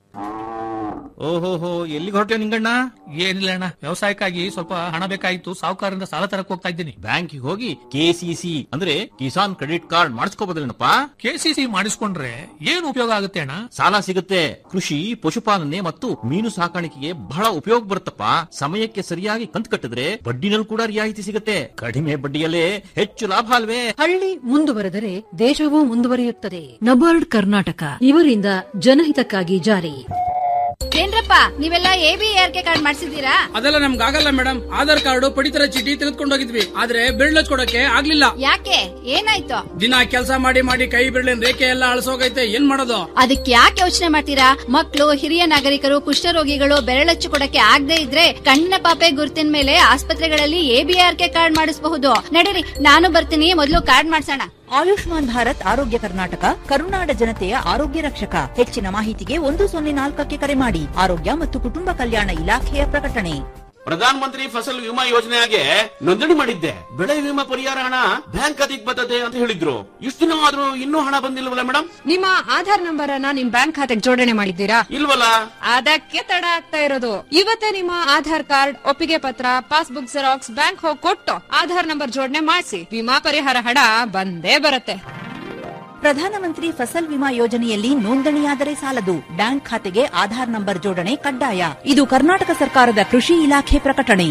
ಓಹೋಹೋ ಎಲ್ಲಿಗೆ ಹೊರಟೆ ನಿಂಗಣ್ಣ ಏನಿಲ್ಲ ಅಣ್ಣ ವ್ಯವಸಾಯಕ್ಕಾಗಿ ಸ್ವಲ್ಪ ಹಣ ಬೇಕಾಗಿತ್ತು ಸಾಹುಕಾರರಿಂದ ಸಾಲ ತರಕ್ ಹೋಗ್ತಾ ಇದ್ದೀನಿ ಬ್ಯಾಂಕಿಗೆ ಹೋಗಿ ಕೆಸಿಸಿ ಅಂದ್ರೆ ಕಿಸಾನ್ ಕ್ರೆಡಿಟ್ ಕಾರ್ಡ್ ಮಾಡಿಸ್ಕೋಬೋದಲ್ಲೇನಪ್ಪ ಕೆಸಿಸಿ ಮಾಡಿಸ್ಕೊಂಡ್ರೆ ಏನು ಉಪಯೋಗ ಆಗುತ್ತೆ ಅಣ್ಣ ಸಾಲ ಸಿಗುತ್ತೆ ಕೃಷಿ ಪಶುಪಾಲನೆ ಮತ್ತು ಮೀನು ಸಾಕಾಣಿಕೆಗೆ ಬಹಳ ಉಪಯೋಗ ಬರುತ್ತಪ್ಪ ಸಮಯಕ್ಕೆ ಸರಿಯಾಗಿ ಕಂತು ಕಟ್ಟಿದ್ರೆ ಬಡ್ಡಿನಲ್ಲಿ ಕೂಡ ರಿಯಾಯಿತಿ ಸಿಗುತ್ತೆ ಕಡಿಮೆ ಬಡ್ಡಿಯಲ್ಲೇ ಹೆಚ್ಚು ಲಾಭ ಅಲ್ವೇ ಹಳ್ಳಿ ಮುಂದುವರೆದರೆ ದೇಶವೂ ಮುಂದುವರಿಯುತ್ತದೆ ನಬಾರ್ಡ್ ಕರ್ನಾಟಕ ಇವರಿಂದ ಜನಹಿತಕ್ಕಾಗಿ ಜಾರಿ ಏನ್ರಪ್ಪ ನೀವೆಲ್ಲ A B R K card ಮಾಡಿಸಿದೀರಾ ಅದೆಲ್ಲ ನಮ್ಗೆ ಆಗಲ್ಲ ಮೇಡಮ್ ಆಧಾರ್ ಕಾರ್ಡ್ ಪಡಿತರ ಚೀಟಿ ತೆಗೆದುಕೊಂಡು ಹೋಗಿದ್ವಿ ಆದ್ರೆ ಬಿರ್ಳ ಕೊಡಕ್ಕೆ ಆಗ್ಲಿಲ್ಲ ಯಾಕೆ ಏನಾಯ್ತು ದಿನ ಕೆಲಸ ಮಾಡಿ ಮಾಡಿ ಕೈ ಬಿರ್ಲಿನ ರೇಖೆ ಎಲ್ಲ ಅಳಸೋಗೈತೆ ಏನ್ ಮಾಡೋದು ಅದಕ್ಕೆ ಯಾಕೆ ಯೋಚನೆ ಮಾಡ್ತೀರಾ ಮಕ್ಕಳು ಹಿರಿಯ ನಾಗರಿಕರು ಕುಷ್ಠರೋಗಿಗಳು ಬೆರಳಚ್ಚು ಕೊಡಕ್ಕೆ ಆಗದೆ ಇದ್ರೆ ಕಣ್ಣಿನ ಪಾಪೆ ಗುರುತಿನ ಮೇಲೆ ಆಸ್ಪತ್ರೆಗಳಲ್ಲಿ ಎಬಿಆರ್ ಕೆ ಕಾರ್ಡ್ ಮಾಡಿಸಬಹುದು ನಡೀರಿ ನಾನು ಬರ್ತೀನಿ ಮೊದಲು ಕಾರ್ಡ್ ಮಾಡ್ಸೋಣ ಆಯುಷ್ಮಾನ್ ಭಾರತ್ ಆರೋಗ್ಯ ಕರ್ನಾಟಕ ಕರುನಾಡ ಜನತೆಯ ಆರೋಗ್ಯ ರಕ್ಷಕ ಹೆಚ್ಚಿನ ಮಾಹಿತಿಗೆ ಒಂದು ಸೊನ್ನೆ ನಾಲ್ಕಕ್ಕೆ ಕರೆ ಮಾಡಿ ಆರೋಗ್ಯ ಮತ್ತು ಕುಟುಂಬ ಕಲ್ಯಾಣ ಇಲಾಖೆಯ ಪ್ರಕಟಣೆ ಪ್ರಧಾನ ಮಂತ್ರಿ ಫಸಲ್ ವಿಮಾ ಯೋಜನೆಗೆ ನೋಂದಣಿ ಮಾಡಿದ್ದೆ ಬೆಳೆ ವಿಮಾ ಪರಿಹಾರ ಹಣ ಬ್ಯಾಂಕ್ ಖಾತೆಗೆ ಬರ್ತದೆ ಅಂತ ಹೇಳಿದ್ರು ಇಷ್ಟು ದಿನ ಆದ್ರೂ ಇನ್ನೂ ಹಣ ಬಂದಿಲ್ವಲ್ಲ ಮೇಡಮ್ ನಿಮ್ಮ ಆಧಾರ್ ನಂಬರ್ ಅನ್ನ ನಿಮ್ ಬ್ಯಾಂಕ್ ಖಾತೆಗೆ ಜೋಡಣೆ ಮಾಡಿದ್ದೀರಾ ಇಲ್ವಲ್ಲ ಅದಕ್ಕೆ ತಡ ಆಗ್ತಾ ಇರೋದು ಇವತ್ತೇ ನಿಮ್ಮ ಆಧಾರ್ ಕಾರ್ಡ್ ಒಪ್ಪಿಗೆ ಪತ್ರ ಪಾಸ್ಬುಕ್ ಜೆರಾಕ್ಸ್ ಬ್ಯಾಂಕ್ ಹೋಗಿ ಕೊಟ್ಟು ಆಧಾರ್ ನಂಬರ್ ಜೋಡಣೆ ಮಾಡಿಸಿ ವಿಮಾ ಪರಿಹಾರ ಹಣ ಬಂದೇ ಬರುತ್ತೆ ಪ್ರಧಾನಮಂತ್ರಿ ಫಸಲ್ ವಿಮಾ ಯೋಜನೆಯಲ್ಲಿ ನೋಂದಣಿಯಾದರೆ ಸಾಲದು ಬ್ಯಾಂಕ್ ಖಾತೆಗೆ ಆಧಾರ್ ನಂಬರ್ ಜೋಡಣೆ ಕಡ್ಡಾಯ ಇದು ಕರ್ನಾಟಕ ಸರ್ಕಾರದ ಕೃಷಿ ಇಲಾಖೆ ಪ್ರಕಟಣೆ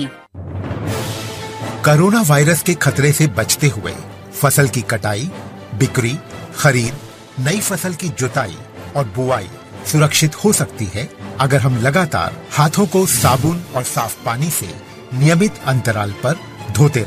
कोरोना वायरस के खतरे से बचते हुए फसल की कटाई बिक्री खरीद नई फसल की जुताई और बुआई सुरक्षित हो सकती है अगर हम लगातार हाथों को साबुन और साफ पानी से नियमित अंतराल पर धोते